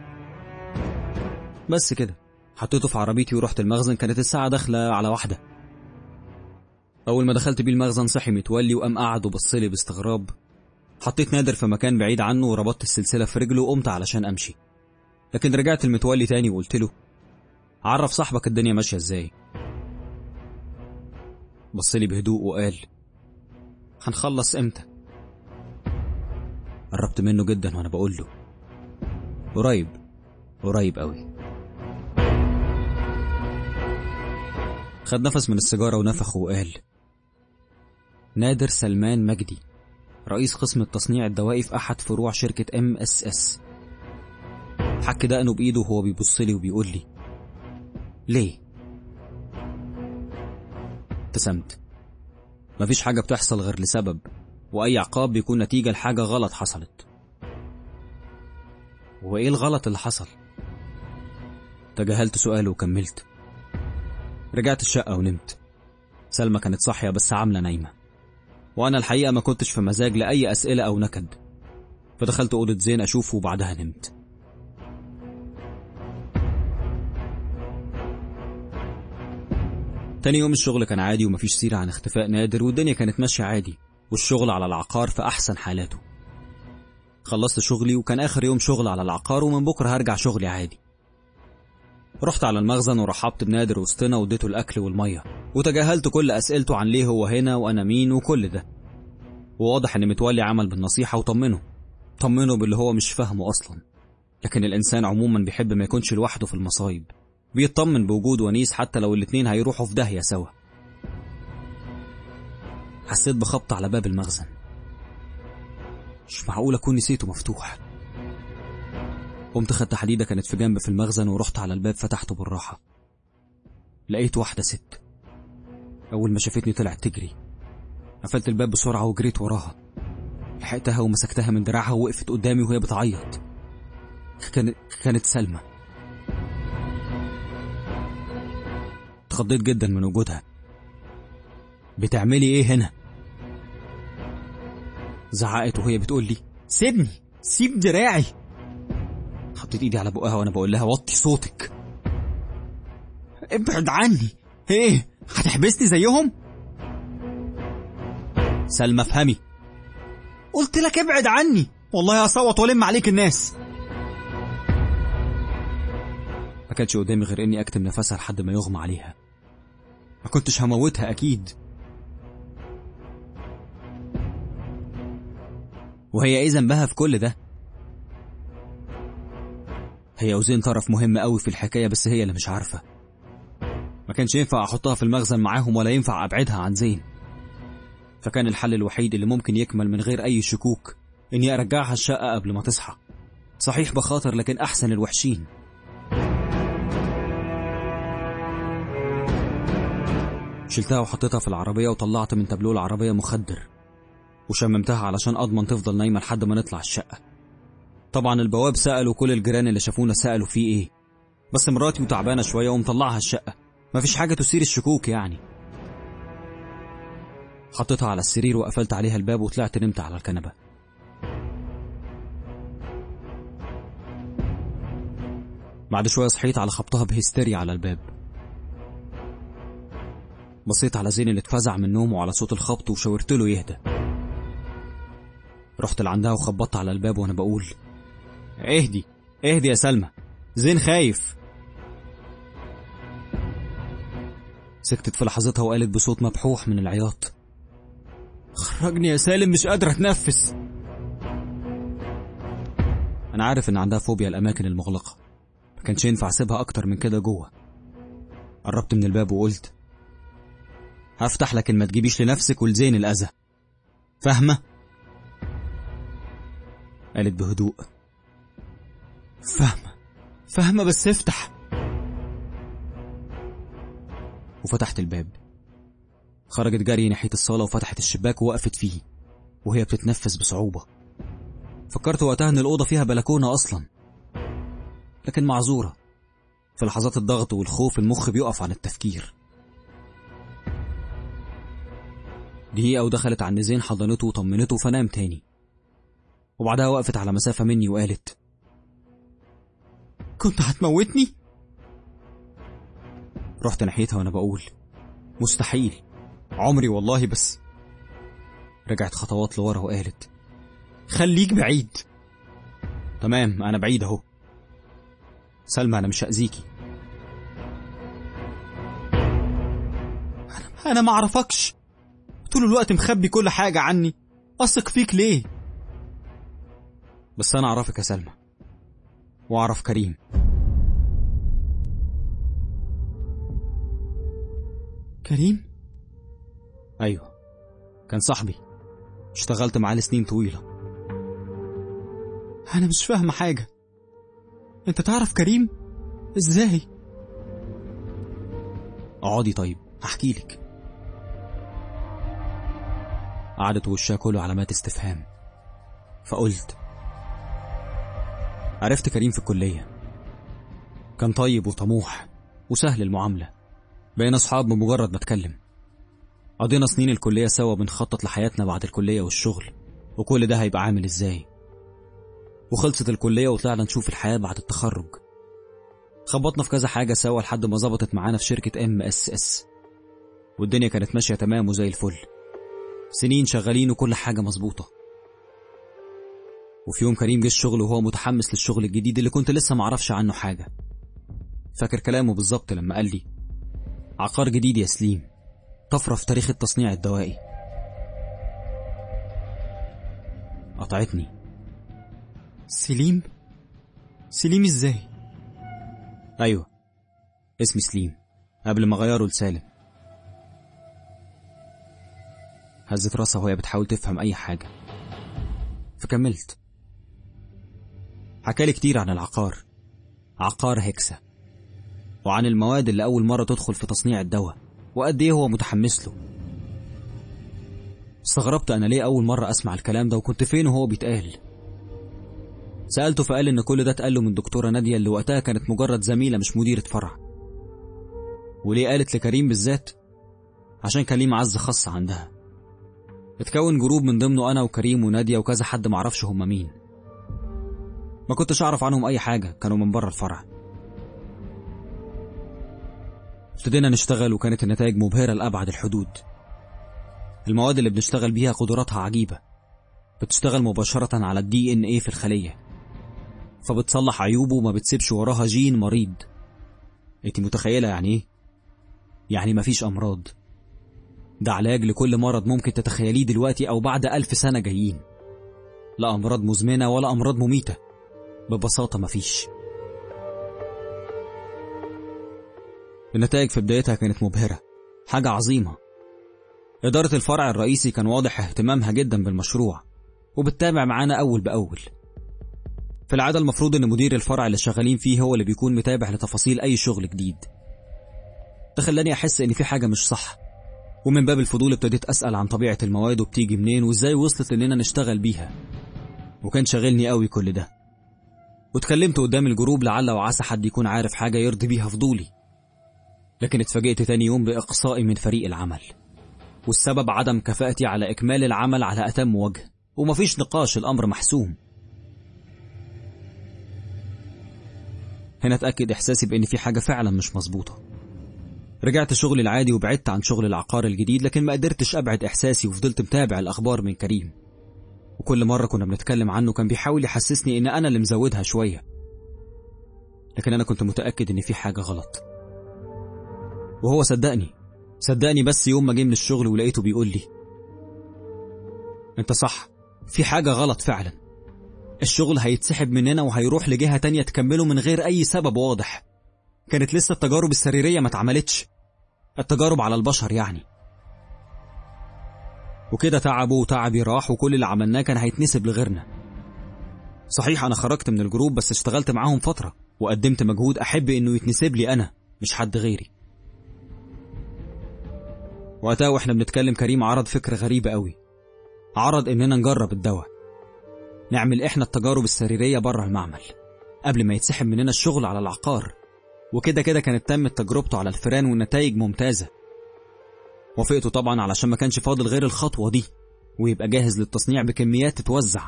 بس كده حطيته في عربيتي ورحت المخزن كانت الساعة داخلة على واحدة أول ما دخلت بيه المخزن صحي متولي وقام قعد وبصلي باستغراب حطيت نادر في مكان بعيد عنه وربطت السلسلة في رجله وقمت علشان أمشي لكن رجعت المتولي تاني وقلت له عرف صاحبك الدنيا ماشية ازاي بصلي بهدوء وقال هنخلص امتى قربت منه جدا وانا بقول له قريب قريب قوي خد نفس من السيجارة ونفخ وقال نادر سلمان مجدي رئيس قسم التصنيع الدوائي في أحد فروع شركة ام اس اس حك دقنه بإيده وهو بيبص لي وبيقول لي ليه؟ ابتسمت مفيش حاجة بتحصل غير لسبب وأي عقاب بيكون نتيجة لحاجة غلط حصلت وإيه الغلط اللي حصل؟ تجاهلت سؤاله وكملت رجعت الشقة ونمت سلمى كانت صاحية بس عاملة نايمة وأنا الحقيقة ما كنتش في مزاج لأي أسئلة أو نكد فدخلت أوضة زين أشوفه وبعدها نمت تاني يوم الشغل كان عادي ومفيش سيرة عن اختفاء نادر والدنيا كانت ماشية عادي والشغل على العقار في أحسن حالاته خلصت شغلي وكان آخر يوم شغل على العقار ومن بكرة هرجع شغلي عادي رحت على المخزن ورحبت بنادر وسطنا واديته الأكل والمية وتجاهلت كل أسئلته عن ليه هو هنا وأنا مين وكل ده وواضح إن متولي عمل بالنصيحة وطمنه طمنه باللي هو مش فاهمه أصلا لكن الإنسان عموما بيحب ما يكونش لوحده في المصايب بيطمن بوجود ونيس حتى لو الاتنين هيروحوا في داهية سوا حسيت بخبط على باب المخزن مش معقول أكون نسيته مفتوح قمت خدت حديدة كانت في جنب في المخزن ورحت على الباب فتحته بالراحة لقيت واحدة ست أول ما شافتني طلعت تجري قفلت الباب بسرعة وجريت وراها لحقتها ومسكتها من دراعها ووقفت قدامي وهي بتعيط كانت كانت سلمى اتخضيت جدا من وجودها بتعملي ايه هنا زعقت وهي بتقول لي سيبني سيب دراعي حطيت ايدي على بقها وانا بقول لها وطي صوتك ابعد عني ايه هتحبسني زيهم سلمى افهمي قلت لك ابعد عني والله هصوت والم عليك الناس ما كانش قدامي غير اني اكتم نفسها لحد ما يغمى عليها ما كنتش هموتها اكيد وهي ايه ذنبها في كل ده هي وزين طرف مهم قوي في الحكايه بس هي اللي مش عارفه ما كانش ينفع احطها في المخزن معاهم ولا ينفع ابعدها عن زين فكان الحل الوحيد اللي ممكن يكمل من غير اي شكوك اني ارجعها الشقه قبل ما تصحى صحيح بخاطر لكن احسن الوحشين شلتها وحطيتها في العربية وطلعت من تابلوه العربية مخدر وشممتها علشان أضمن تفضل نايمة لحد ما نطلع الشقة طبعا البواب سألوا كل الجيران اللي شافونا سألوا فيه إيه بس مراتي وتعبانة شوية ومطلعها الشقة مفيش حاجة تثير الشكوك يعني حطيتها على السرير وقفلت عليها الباب وطلعت نمت على الكنبة بعد شوية صحيت على خبطها بهستيريا على الباب بصيت على زين اللي اتفزع من نومه على صوت الخبط وشاورت له يهدى رحت لعندها وخبطت على الباب وانا بقول اهدي اهدي يا سلمى زين خايف سكتت في لحظتها وقالت بصوت مبحوح من العياط خرجني يا سالم مش قادر اتنفس انا عارف ان عندها فوبيا الاماكن المغلقه ما كانش ينفع اسيبها اكتر من كده جوه قربت من الباب وقلت هفتح لكن ما تجيبيش لنفسك ولزين الاذى فاهمه قالت بهدوء فاهمة فاهمة بس افتح وفتحت الباب خرجت جري ناحية الصالة وفتحت الشباك ووقفت فيه وهي بتتنفس بصعوبة فكرت وقتها ان الأوضة فيها بلكونة أصلا لكن معذورة في لحظات الضغط والخوف المخ بيقف عن التفكير دقيقة ودخلت عند زين حضنته وطمنته فنام تاني وبعدها وقفت على مسافة مني وقالت كنت هتموتني رحت ناحيتها وانا بقول مستحيل عمري والله بس رجعت خطوات لورا وقالت خليك بعيد تمام انا بعيد اهو سلمى انا مش هاذيكي انا ما اعرفكش طول الوقت مخبي كل حاجة عني اثق فيك ليه بس انا اعرفك يا سلمى واعرف كريم كريم ايوه كان صاحبي اشتغلت معاه لسنين طويله انا مش فاهمة حاجة انت تعرف كريم ازاي اقعدي طيب هحكي لك قعدت وشها كله علامات استفهام فقلت عرفت كريم في الكلية كان طيب وطموح وسهل المعاملة بقينا أصحاب بمجرد ما اتكلم قضينا سنين الكلية سوا بنخطط لحياتنا بعد الكلية والشغل وكل ده هيبقى عامل ازاي وخلصت الكلية وطلعنا نشوف الحياة بعد التخرج خبطنا في كذا حاجة سوا لحد ما ظبطت معانا في شركة ام اس اس والدنيا كانت ماشية تمام وزي الفل سنين شغالين وكل حاجة مظبوطة وفي يوم كريم جه الشغل وهو متحمس للشغل الجديد اللي كنت لسه معرفش عنه حاجة فاكر كلامه بالظبط لما قال لي عقار جديد يا سليم طفرة في تاريخ التصنيع الدوائي قطعتني سليم سليم ازاي أيوة اسمي سليم قبل ما أغيره لسالم هزت راسها وهي بتحاول تفهم أي حاجة فكملت حكالي كتير عن العقار عقار هيكسا وعن المواد اللي أول مرة تدخل في تصنيع الدواء وقد إيه هو متحمس له استغربت أنا ليه أول مرة أسمع الكلام ده وكنت فين وهو بيتقال سألته فقال إن كل ده اتقال له من دكتورة نادية اللي وقتها كانت مجرد زميلة مش مديرة فرع وليه قالت لكريم بالذات عشان كان ليه معزة خاصة عندها اتكون جروب من ضمنه أنا وكريم ونادية وكذا حد معرفش هما مين ما كنتش أعرف عنهم أي حاجة كانوا من بره الفرع ابتدينا نشتغل وكانت النتائج مبهرة لأبعد الحدود المواد اللي بنشتغل بيها قدراتها عجيبة بتشتغل مباشرة على الدي ان ايه في الخلية فبتصلح عيوبه وما بتسيبش وراها جين مريض انت متخيلة يعني ايه؟ يعني مفيش أمراض ده علاج لكل مرض ممكن تتخيليه دلوقتي أو بعد ألف سنة جايين لا أمراض مزمنة ولا أمراض مميتة ببساطة مفيش النتائج في بدايتها كانت مبهرة حاجة عظيمة إدارة الفرع الرئيسي كان واضح اهتمامها جدا بالمشروع وبتتابع معانا أول بأول في العادة المفروض إن مدير الفرع اللي شغالين فيه هو اللي بيكون متابع لتفاصيل أي شغل جديد ده خلاني أحس إن في حاجة مش صح ومن باب الفضول ابتديت أسأل عن طبيعة المواد وبتيجي منين وإزاي وصلت إننا نشتغل بيها وكان شاغلني قوي كل ده واتكلمت قدام الجروب لعل وعسى حد يكون عارف حاجة يرضي بيها فضولي لكن اتفاجئت تاني يوم بإقصائي من فريق العمل والسبب عدم كفاءتي على إكمال العمل على أتم وجه ومفيش نقاش الأمر محسوم هنا اتأكد إحساسي بإن في حاجة فعلا مش مظبوطة رجعت شغلي العادي وبعدت عن شغل العقار الجديد لكن ما قدرتش أبعد إحساسي وفضلت متابع الأخبار من كريم وكل مرة كنا بنتكلم عنه كان بيحاول يحسسني إن أنا اللي مزودها شوية لكن أنا كنت متأكد إن في حاجة غلط وهو صدقني صدقني بس يوم ما جه من الشغل ولقيته بيقول لي انت صح في حاجة غلط فعلا الشغل هيتسحب مننا وهيروح لجهة تانية تكمله من غير أي سبب واضح كانت لسه التجارب السريرية ما اتعملتش التجارب على البشر يعني وكده تعبه وتعبي راح وكل اللي عملناه كان هيتنسب لغيرنا صحيح أنا خرجت من الجروب بس اشتغلت معاهم فترة وقدمت مجهود أحب إنه يتنسب لي أنا مش حد غيري وقتها واحنا بنتكلم كريم عرض فكرة غريبة قوي عرض إننا نجرب الدواء نعمل إحنا التجارب السريرية بره المعمل قبل ما يتسحب مننا الشغل على العقار وكده كده كانت تمت تجربته على الفئران والنتائج ممتازة وافقته طبعا علشان ما كانش فاضل غير الخطوة دي ويبقى جاهز للتصنيع بكميات تتوزع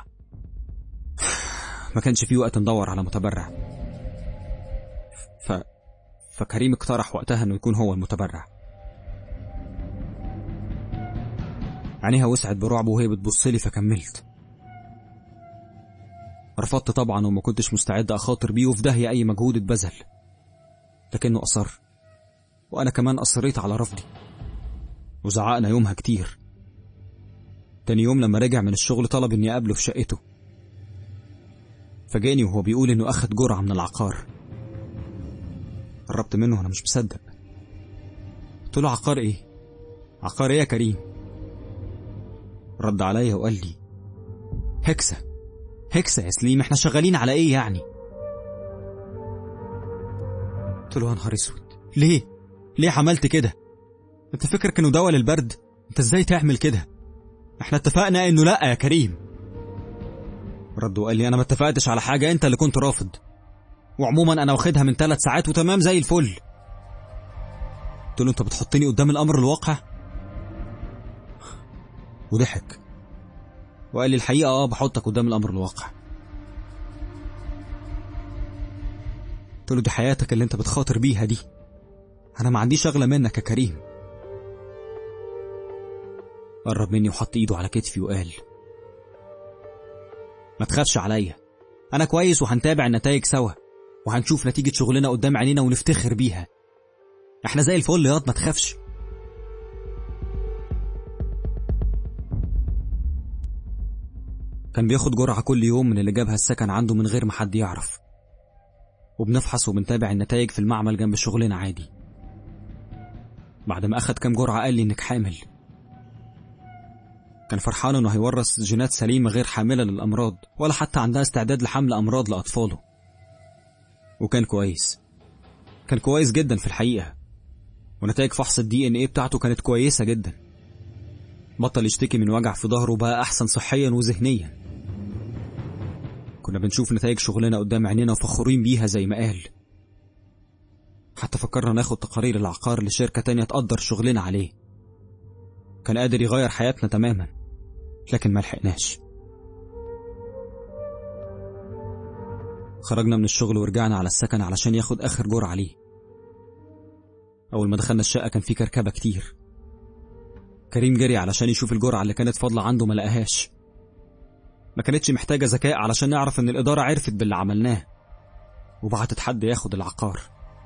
ما كانش في وقت ندور على متبرع ف... فكريم اقترح وقتها انه يكون هو المتبرع عينيها وسعت برعب وهي بتبص لي فكملت رفضت طبعا وما كنتش مستعد اخاطر بيه وفي داهية اي مجهود اتبذل لكنه اصر وانا كمان اصريت على رفضي وزعقنا يومها كتير تاني يوم لما رجع من الشغل طلب اني اقابله في شقته فجاني وهو بيقول انه اخد جرعة من العقار قربت منه وانا مش مصدق قلت له عقار ايه عقار ايه يا كريم رد عليا وقال لي هكسة هكسة يا سليم احنا شغالين على ايه يعني قلت له يا نهار اسود ليه ليه عملت كده انت فكرك انه دواء للبرد انت ازاي تعمل كده احنا اتفقنا انه لا يا كريم رد وقال لي انا ما اتفقتش على حاجة انت اللي كنت رافض وعموما انا واخدها من ثلاث ساعات وتمام زي الفل قلت له انت بتحطني قدام الامر الواقع وضحك وقال لي الحقيقة اه بحطك قدام الأمر الواقع قلت له دي حياتك اللي انت بتخاطر بيها دي أنا ما عنديش أغلى منك يا كريم قرب مني وحط إيده على كتفي وقال ما تخافش عليا أنا كويس وهنتابع النتائج سوا وهنشوف نتيجة شغلنا قدام عينينا ونفتخر بيها احنا زي الفل ياض ما تخافش كان بياخد جرعة كل يوم من اللي جابها السكن عنده من غير ما حد يعرف وبنفحص وبنتابع النتائج في المعمل جنب شغلنا عادي بعد ما أخد كام جرعة قال لي إنك حامل كان فرحان إنه هيورث جينات سليمة غير حاملة للأمراض ولا حتى عندها استعداد لحمل أمراض لأطفاله وكان كويس كان كويس جدا في الحقيقة ونتائج فحص الدي ان ايه بتاعته كانت كويسة جدا بطل يشتكي من وجع في ظهره وبقى أحسن صحيا وذهنيا كنا بنشوف نتائج شغلنا قدام عينينا وفخورين بيها زي ما قال حتى فكرنا ناخد تقارير العقار لشركة تانية تقدر شغلنا عليه كان قادر يغير حياتنا تماما لكن ما لحقناش خرجنا من الشغل ورجعنا على السكن علشان ياخد آخر جرعة ليه أول ما دخلنا الشقة كان في كركبة كتير كريم جري علشان يشوف الجرعة اللي كانت فاضلة عنده ما لقاهاش ما كانتش محتاجة ذكاء علشان نعرف إن الإدارة عرفت باللي عملناه وبعتت حد ياخد العقار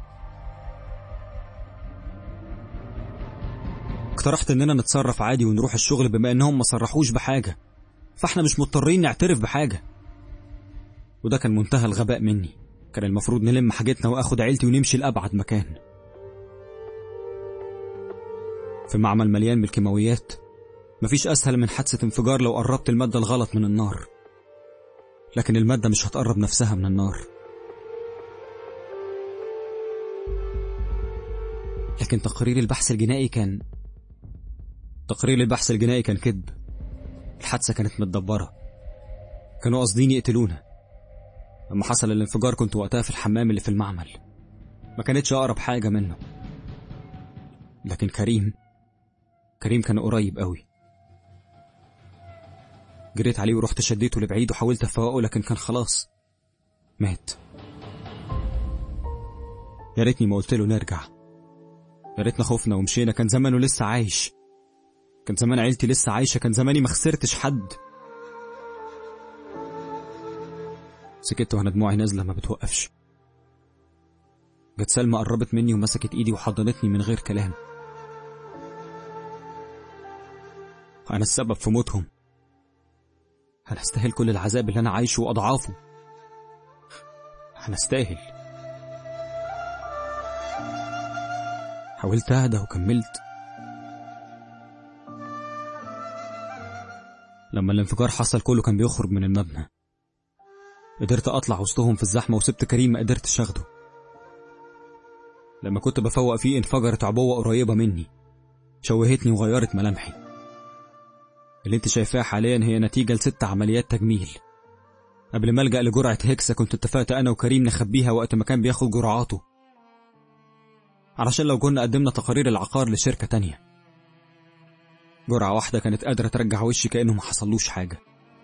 اقترحت إننا نتصرف عادي ونروح الشغل بما إنهم ما صرحوش بحاجة فاحنا مش مضطرين نعترف بحاجة وده كان منتهى الغباء مني كان المفروض نلم حاجتنا واخد عيلتي ونمشي لأبعد مكان في معمل مليان بالكيماويات مفيش أسهل من حادثة انفجار لو قربت المادة الغلط من النار لكن المادة مش هتقرب نفسها من النار لكن تقرير البحث الجنائي كان تقرير البحث الجنائي كان كذب الحادثة كانت متدبرة كانوا قاصدين يقتلونا لما حصل الانفجار كنت وقتها في الحمام اللي في المعمل ما كانتش أقرب حاجة منه لكن كريم كريم كان قريب قوي جريت عليه ورحت شديته لبعيد وحاولت افوقه لكن كان خلاص مات يا ريتني ما قلت له نرجع يا ريتنا خفنا ومشينا كان زمانه لسه عايش كان زمان عيلتي لسه عايشه كان زماني ما خسرتش حد سكت وانا دموعي نازله ما بتوقفش جت سلمى قربت مني ومسكت ايدي وحضنتني من غير كلام انا السبب في موتهم انا استاهل كل العذاب اللي انا عايشه واضعافه انا استاهل حاولت اهدى وكملت لما الانفجار حصل كله كان بيخرج من المبنى قدرت اطلع وسطهم في الزحمه وسبت كريم ما قدرتش اخده لما كنت بفوق فيه انفجرت عبوه قريبه مني شوهتني وغيرت ملامحي اللي انت شايفاها حاليا هي نتيجه لست عمليات تجميل قبل ما الجا لجرعه هيكسا كنت اتفقت انا وكريم نخبيها وقت ما كان بياخد جرعاته علشان لو كنا قدمنا تقارير العقار لشركه تانية جرعه واحده كانت قادره ترجع وشي كانه ما حصلوش حاجه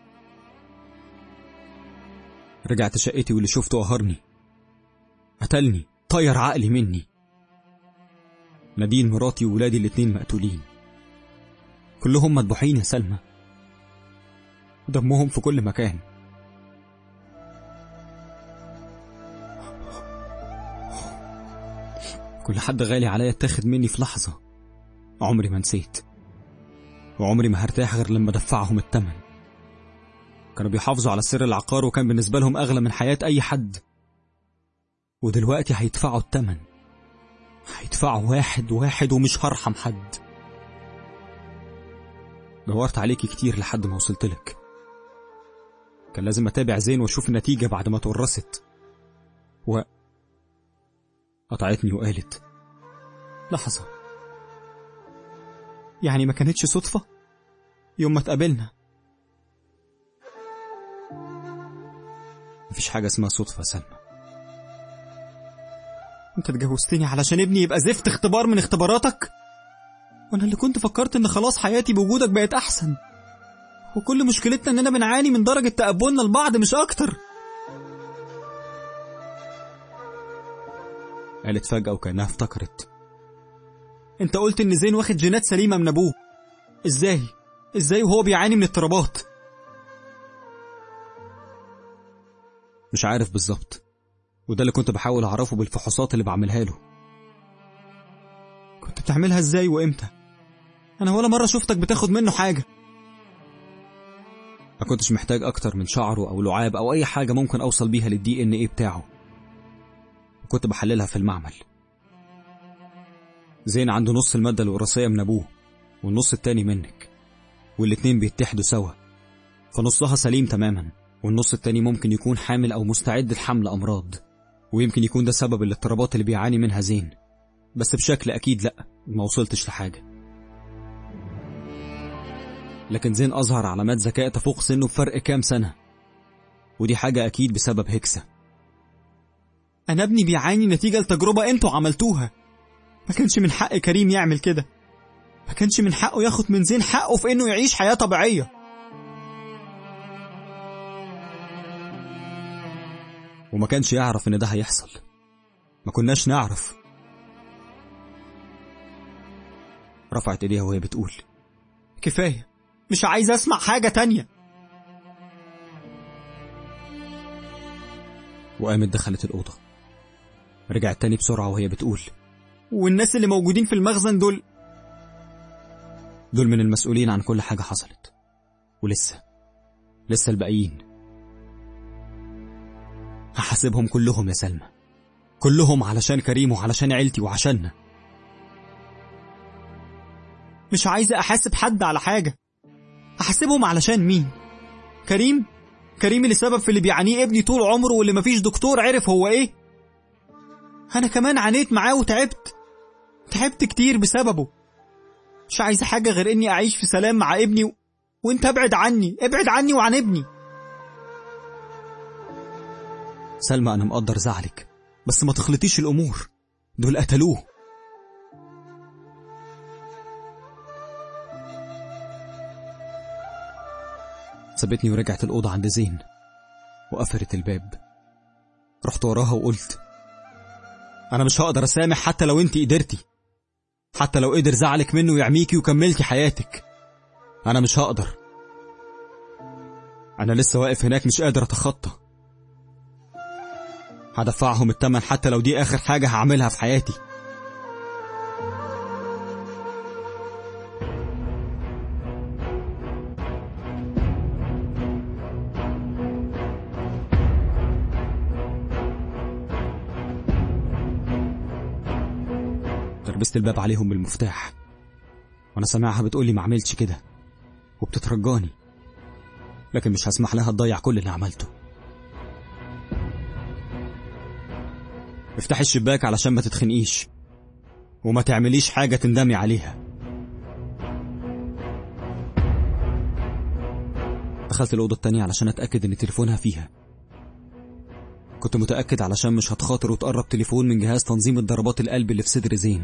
رجعت شقتي واللي شفته قهرني قتلني طير عقلي مني نادين مراتي وولادي الاتنين مقتولين كلهم مذبوحين يا سلمى ودمهم في كل مكان كل حد غالي عليا اتاخد مني في لحظة عمري ما نسيت وعمري ما هرتاح غير لما دفعهم التمن كانوا بيحافظوا على سر العقار وكان بالنسبة لهم أغلى من حياة أي حد ودلوقتي هيدفعوا التمن هيدفعوا واحد واحد ومش هرحم حد دورت عليكي كتير لحد ما وصلتلك كان لازم أتابع زين وأشوف النتيجة بعد ما تورثت و قطعتني وقالت لحظة يعني ما كانتش صدفة يوم ما اتقابلنا مفيش حاجة اسمها صدفة يا سلمى انت اتجوزتني علشان ابني يبقى زفت اختبار من اختباراتك وانا اللي كنت فكرت ان خلاص حياتي بوجودك بقت احسن وكل مشكلتنا اننا بنعاني من درجة تقبلنا لبعض مش اكتر قالت فجأة وكأنها افتكرت انت قلت ان زين واخد جينات سليمة من ابوه ازاي ازاي وهو بيعاني من اضطرابات مش عارف بالظبط وده اللي كنت بحاول اعرفه بالفحوصات اللي بعملها له كنت بتعملها ازاي وامتى انا ولا مرة شفتك بتاخد منه حاجة ما كنتش محتاج اكتر من شعره او لعاب او اي حاجة ممكن اوصل بيها للدي ان ايه بتاعه وكنت بحللها في المعمل زين عنده نص المادة الوراثية من أبوه والنص التاني منك والاتنين بيتحدوا سوا فنصها سليم تماما والنص التاني ممكن يكون حامل أو مستعد لحمل أمراض ويمكن يكون ده سبب الاضطرابات اللي بيعاني منها زين بس بشكل أكيد لأ ما وصلتش لحاجة لكن زين أظهر علامات ذكاء تفوق سنه بفرق كام سنة ودي حاجة أكيد بسبب هيكسا أنا ابني بيعاني نتيجة لتجربة أنتوا عملتوها ما كانش من حق كريم يعمل كده ما كانش من حقه ياخد من زين حقه في إنه يعيش حياة طبيعية وما كانش يعرف إن ده هيحصل ما كناش نعرف رفعت ايديها وهي بتقول كفاية مش عايز اسمع حاجة تانية وقامت دخلت الأوضة رجعت تاني بسرعة وهي بتقول والناس اللي موجودين في المخزن دول دول من المسؤولين عن كل حاجة حصلت ولسه لسه الباقيين هحاسبهم كلهم يا سلمى كلهم علشان كريم وعلشان عيلتي وعشاننا مش عايزة احاسب حد على حاجة احاسبهم علشان مين كريم كريم اللي سبب في اللي بيعانيه ابني طول عمره واللي مفيش دكتور عرف هو ايه انا كمان عانيت معاه وتعبت تعبت كتير بسببه مش عايزة حاجة غير اني اعيش في سلام مع ابني و... وانت ابعد عني ابعد عني وعن ابني سلمى أنا مقدر زعلك بس ما تخلطيش الأمور دول قتلوه سابتني ورجعت الأوضة عند زين وقفلت الباب رحت وراها وقلت أنا مش هقدر أسامح حتى لو أنت قدرتي حتى لو قدر زعلك منه ويعميكي وكملتي حياتك أنا مش هقدر أنا لسه واقف هناك مش قادر أتخطى هدفعهم التمن حتى لو دي آخر حاجة هعملها في حياتي تربست الباب عليهم بالمفتاح وانا سامعها بتقولي ما عملتش كده وبتترجاني لكن مش هسمح لها تضيع كل اللي عملته افتحي الشباك علشان ما تتخنقيش وما تعمليش حاجة تندمي عليها دخلت الأوضة التانية علشان أتأكد إن تليفونها فيها كنت متأكد علشان مش هتخاطر وتقرب تليفون من جهاز تنظيم ضربات القلب اللي في صدر زين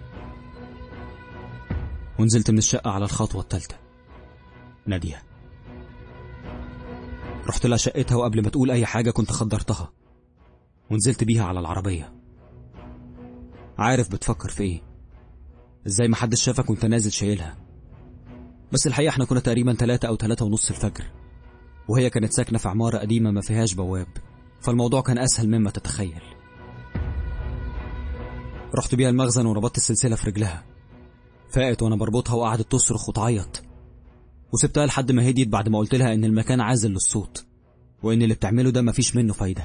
ونزلت من الشقة على الخطوة التالتة نادية رحت لها شقتها وقبل ما تقول أي حاجة كنت خدرتها ونزلت بيها على العربية عارف بتفكر في ايه ازاي محدش شافك وانت نازل شايلها بس الحقيقة احنا كنا تقريبا تلاتة او تلاتة ونص الفجر وهي كانت ساكنة في عمارة قديمة ما فيهاش بواب فالموضوع كان أسهل مما تتخيل رحت بيها المخزن وربطت السلسلة في رجلها فاقت وانا بربطها وقعدت تصرخ وتعيط وسبتها لحد ما هديت بعد ما قلت لها ان المكان عازل للصوت وان اللي بتعمله ده مفيش منه فايده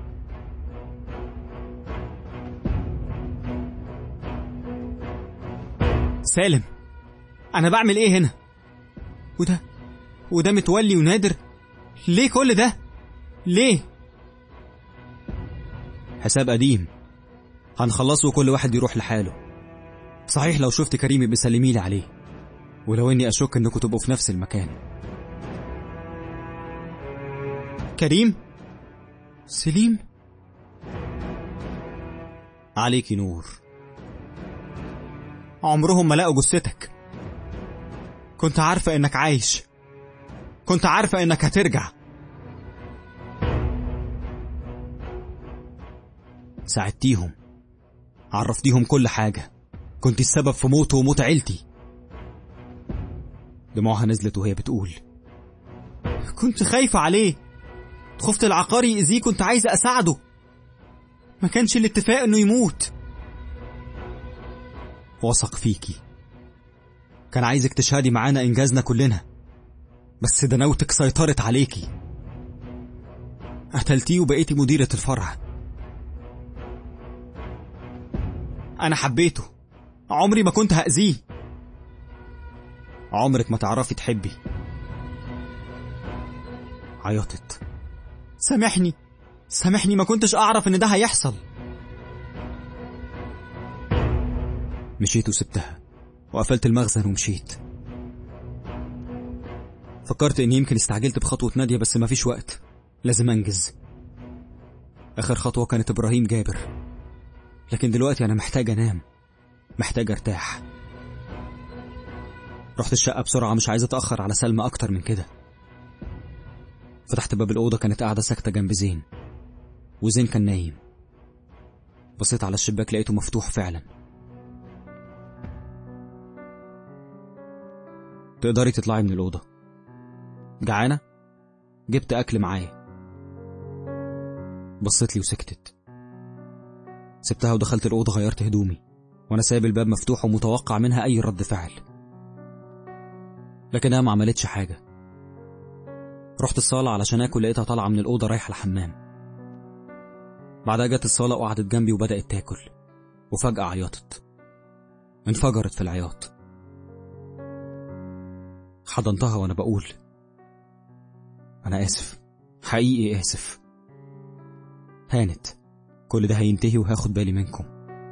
سالم انا بعمل ايه هنا وده وده متولي ونادر ليه كل ده ليه حساب قديم هنخلصه وكل واحد يروح لحاله صحيح لو شفت كريم يبقى سلميلي عليه ولو اني اشك انكم تبقوا في نفس المكان كريم سليم عليكي نور عمرهم ما لقوا جثتك كنت عارفة انك عايش كنت عارفة انك هترجع ساعدتيهم عرفتيهم كل حاجة كنت السبب في موته وموت عيلتي دموعها نزلت وهي بتقول كنت خايفة عليه خفت العقاري يأذيه كنت عايزة أساعده ما كانش الاتفاق انه يموت وثق فيكي كان عايزك تشهدي معانا إنجازنا كلنا بس دنوتك سيطرت عليكي قتلتيه وبقيتي مديرة الفرع أنا حبيته عمري ما كنت هأذيه عمرك ما تعرفي تحبي عيطت سامحني سامحني ما كنتش أعرف إن ده هيحصل مشيت وسبتها وقفلت المخزن ومشيت فكرت اني يمكن استعجلت بخطوة نادية بس مفيش وقت لازم انجز اخر خطوة كانت ابراهيم جابر لكن دلوقتي انا محتاج انام محتاج ارتاح رحت الشقة بسرعة مش عايز اتأخر على سلمى اكتر من كده فتحت باب الأوضة كانت قاعدة ساكتة جنب زين وزين كان نايم بصيت على الشباك لقيته مفتوح فعلا تقدري تطلعي من الأوضة جعانة؟ جبت أكل معايا بصيت لي وسكتت سبتها ودخلت الأوضة غيرت هدومي وأنا سايب الباب مفتوح ومتوقع منها أي رد فعل لكنها ما عملتش حاجة رحت الصالة علشان آكل لقيتها طالعة من الأوضة رايحة الحمام بعدها جت الصالة وقعدت جنبي وبدأت تاكل وفجأة عيطت انفجرت في العياط حضنتها وأنا بقول أنا آسف حقيقي آسف هانت كل ده هينتهي وهاخد بالي منكم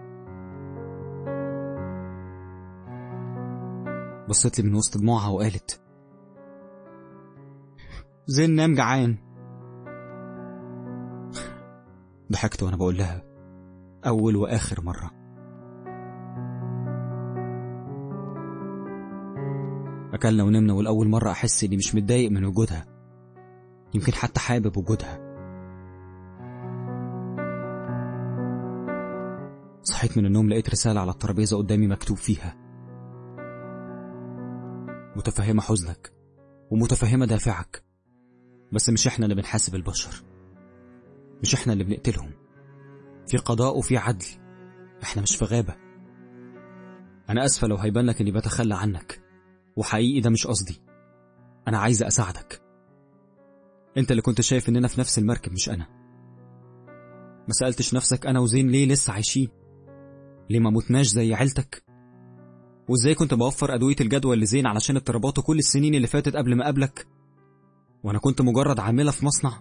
بصت لي من وسط دموعها وقالت زين نام جعان ضحكت وانا بقول لها اول واخر مره اكلنا ونمنا والاول مره احس اني مش متضايق من وجودها يمكن حتى حابب وجودها صحيت من النوم لقيت رساله على الترابيزه قدامي مكتوب فيها متفهمه حزنك ومتفهمه دافعك بس مش احنا اللي بنحاسب البشر مش احنا اللي بنقتلهم في قضاء وفي عدل احنا مش في غابة انا اسفة لو هيبان لك اني بتخلى عنك وحقيقي ده مش قصدي انا عايزة اساعدك انت اللي كنت شايف اننا في نفس المركب مش انا ما سألتش نفسك انا وزين ليه لسه عايشين ليه ما متناش زي عيلتك وازاي كنت بوفر ادوية الجدول لزين علشان اضطراباته كل السنين اللي فاتت قبل ما اقابلك وانا كنت مجرد عاملة في مصنع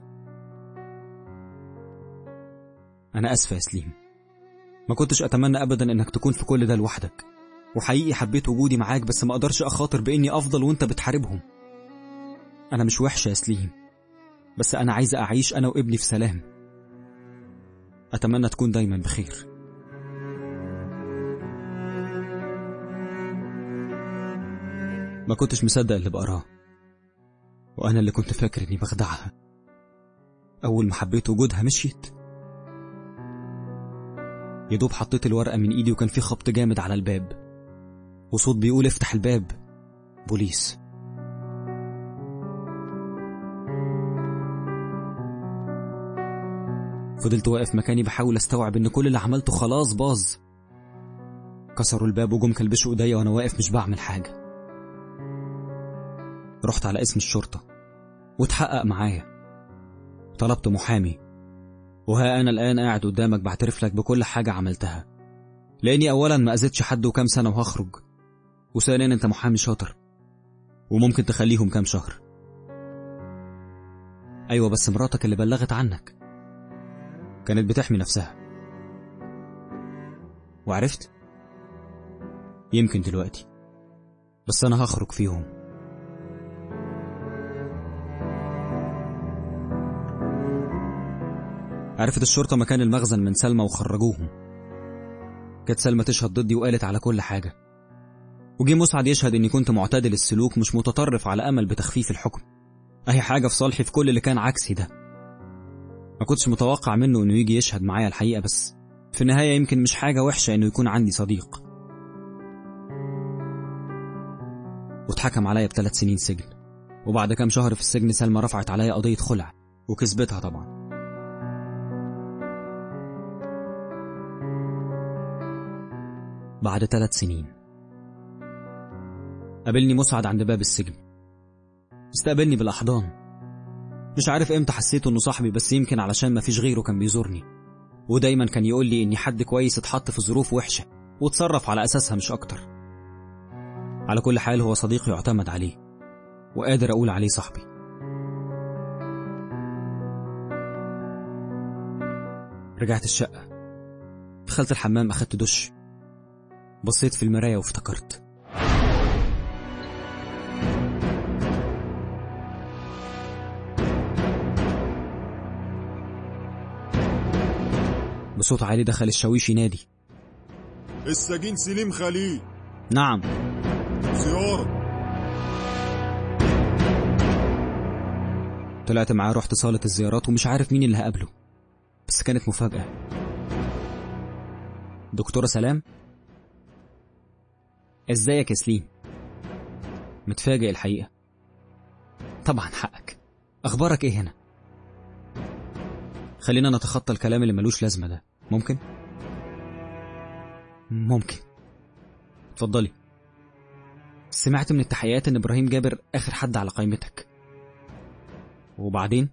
أنا آسفة يا سليم ما كنتش أتمنى أبدا إنك تكون في كل ده لوحدك وحقيقي حبيت وجودي معاك بس ما أقدرش أخاطر بإني أفضل وإنت بتحاربهم أنا مش وحشة يا سليم بس أنا عايزة أعيش أنا وابني في سلام أتمنى تكون دايما بخير ما كنتش مصدق اللي بقراه وأنا اللي كنت فاكر إني بخدعها أول ما حبيت وجودها مشيت يا دوب حطيت الورقة من إيدي وكان في خبط جامد على الباب وصوت بيقول افتح الباب بوليس فضلت واقف مكاني بحاول استوعب ان كل اللي عملته خلاص باظ كسروا الباب وجم كلبشوا ايديا وانا واقف مش بعمل حاجة رحت على اسم الشرطة واتحقق معايا طلبت محامي وها أنا الآن قاعد قدامك بعترف لك بكل حاجة عملتها لأني أولا ما أذيتش حد وكام سنة وهخرج وثانيا أنت محامي شاطر وممكن تخليهم كام شهر أيوة بس مراتك اللي بلغت عنك كانت بتحمي نفسها وعرفت يمكن دلوقتي بس أنا هخرج فيهم عرفت الشرطة مكان المخزن من سلمى وخرجوهم كانت سلمى تشهد ضدي وقالت على كل حاجة وجي مسعد يشهد اني كنت معتدل السلوك مش متطرف على امل بتخفيف الحكم اهي حاجة في صالحي في كل اللي كان عكسي ده ما كنتش متوقع منه انه يجي يشهد معايا الحقيقة بس في النهاية يمكن مش حاجة وحشة انه يكون عندي صديق واتحكم عليا بثلاث سنين سجن وبعد كام شهر في السجن سلمى رفعت عليا قضية خلع وكسبتها طبعا بعد ثلاث سنين قابلني مسعد عند باب السجن استقبلني بالأحضان مش عارف امتى حسيت انه صاحبي بس يمكن علشان ما فيش غيره كان بيزورني ودايما كان يقول لي اني حد كويس اتحط في ظروف وحشة وتصرف على اساسها مش اكتر على كل حال هو صديقي يعتمد عليه وقادر اقول عليه صاحبي رجعت الشقة دخلت الحمام أخدت دش بصيت في المراية وافتكرت بصوت عالي دخل الشاويش ينادي السجين سليم خليل نعم زيارة طلعت معاه رحت صالة الزيارات ومش عارف مين اللي هقابله بس كانت مفاجأة دكتورة سلام ازيك يا سليم متفاجئ الحقيقة طبعا حقك اخبارك ايه هنا خلينا نتخطى الكلام اللي ملوش لازمة ده ممكن ممكن اتفضلي سمعت من التحقيقات ان ابراهيم جابر اخر حد على قائمتك وبعدين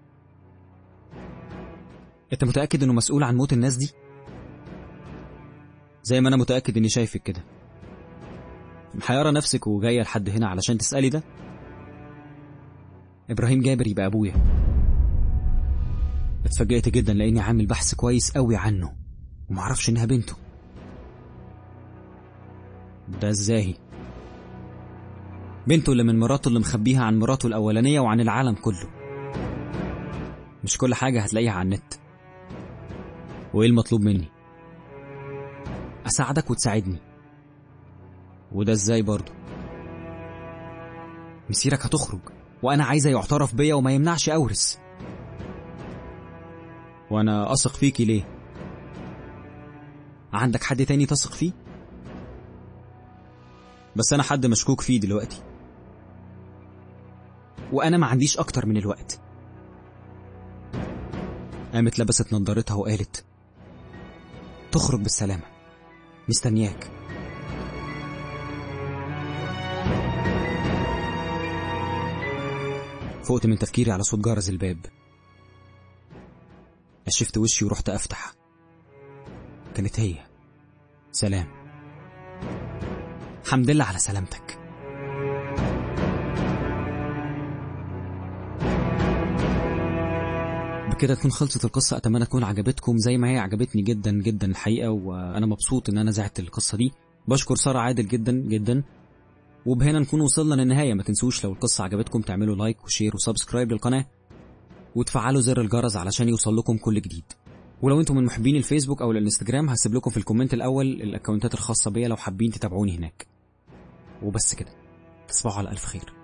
انت متاكد انه مسؤول عن موت الناس دي زي ما انا متاكد اني شايفك كده محيره نفسك وجايه لحد هنا علشان تسالي ده ابراهيم جابر يبقى ابويا اتفاجئت جدا لاني عامل بحث كويس قوي عنه ومعرفش انها بنته ده ازاي بنته اللي من مراته اللي مخبيها عن مراته الاولانيه وعن العالم كله مش كل حاجه هتلاقيها على النت وايه المطلوب مني اساعدك وتساعدني وده ازاي برضه مسيرك هتخرج وانا عايزه يعترف بيا وما يمنعش اورث وانا اثق فيكي ليه عندك حد تاني تثق فيه بس انا حد مشكوك فيه دلوقتي وانا ما عنديش اكتر من الوقت قامت لبست نظارتها وقالت تخرج بالسلامة مستنياك فقت من تفكيري على صوت جرس الباب كشفت وشي ورحت افتح كانت هي سلام حمد لله على سلامتك بكده تكون خلصت القصة أتمنى تكون عجبتكم زي ما هي عجبتني جدا جدا الحقيقة وأنا مبسوط إن أنا زعت القصة دي بشكر سارة عادل جدا جدا وبهنا نكون وصلنا للنهاية ما تنسوش لو القصة عجبتكم تعملوا لايك وشير وسبسكرايب للقناة وتفعلوا زر الجرس علشان يوصل لكم كل جديد ولو انتم من محبين الفيسبوك او الانستجرام هسيب لكم في الكومنت الاول الاكونتات الخاصة بيا لو حابين تتابعوني هناك وبس كده تصبحوا على الف خير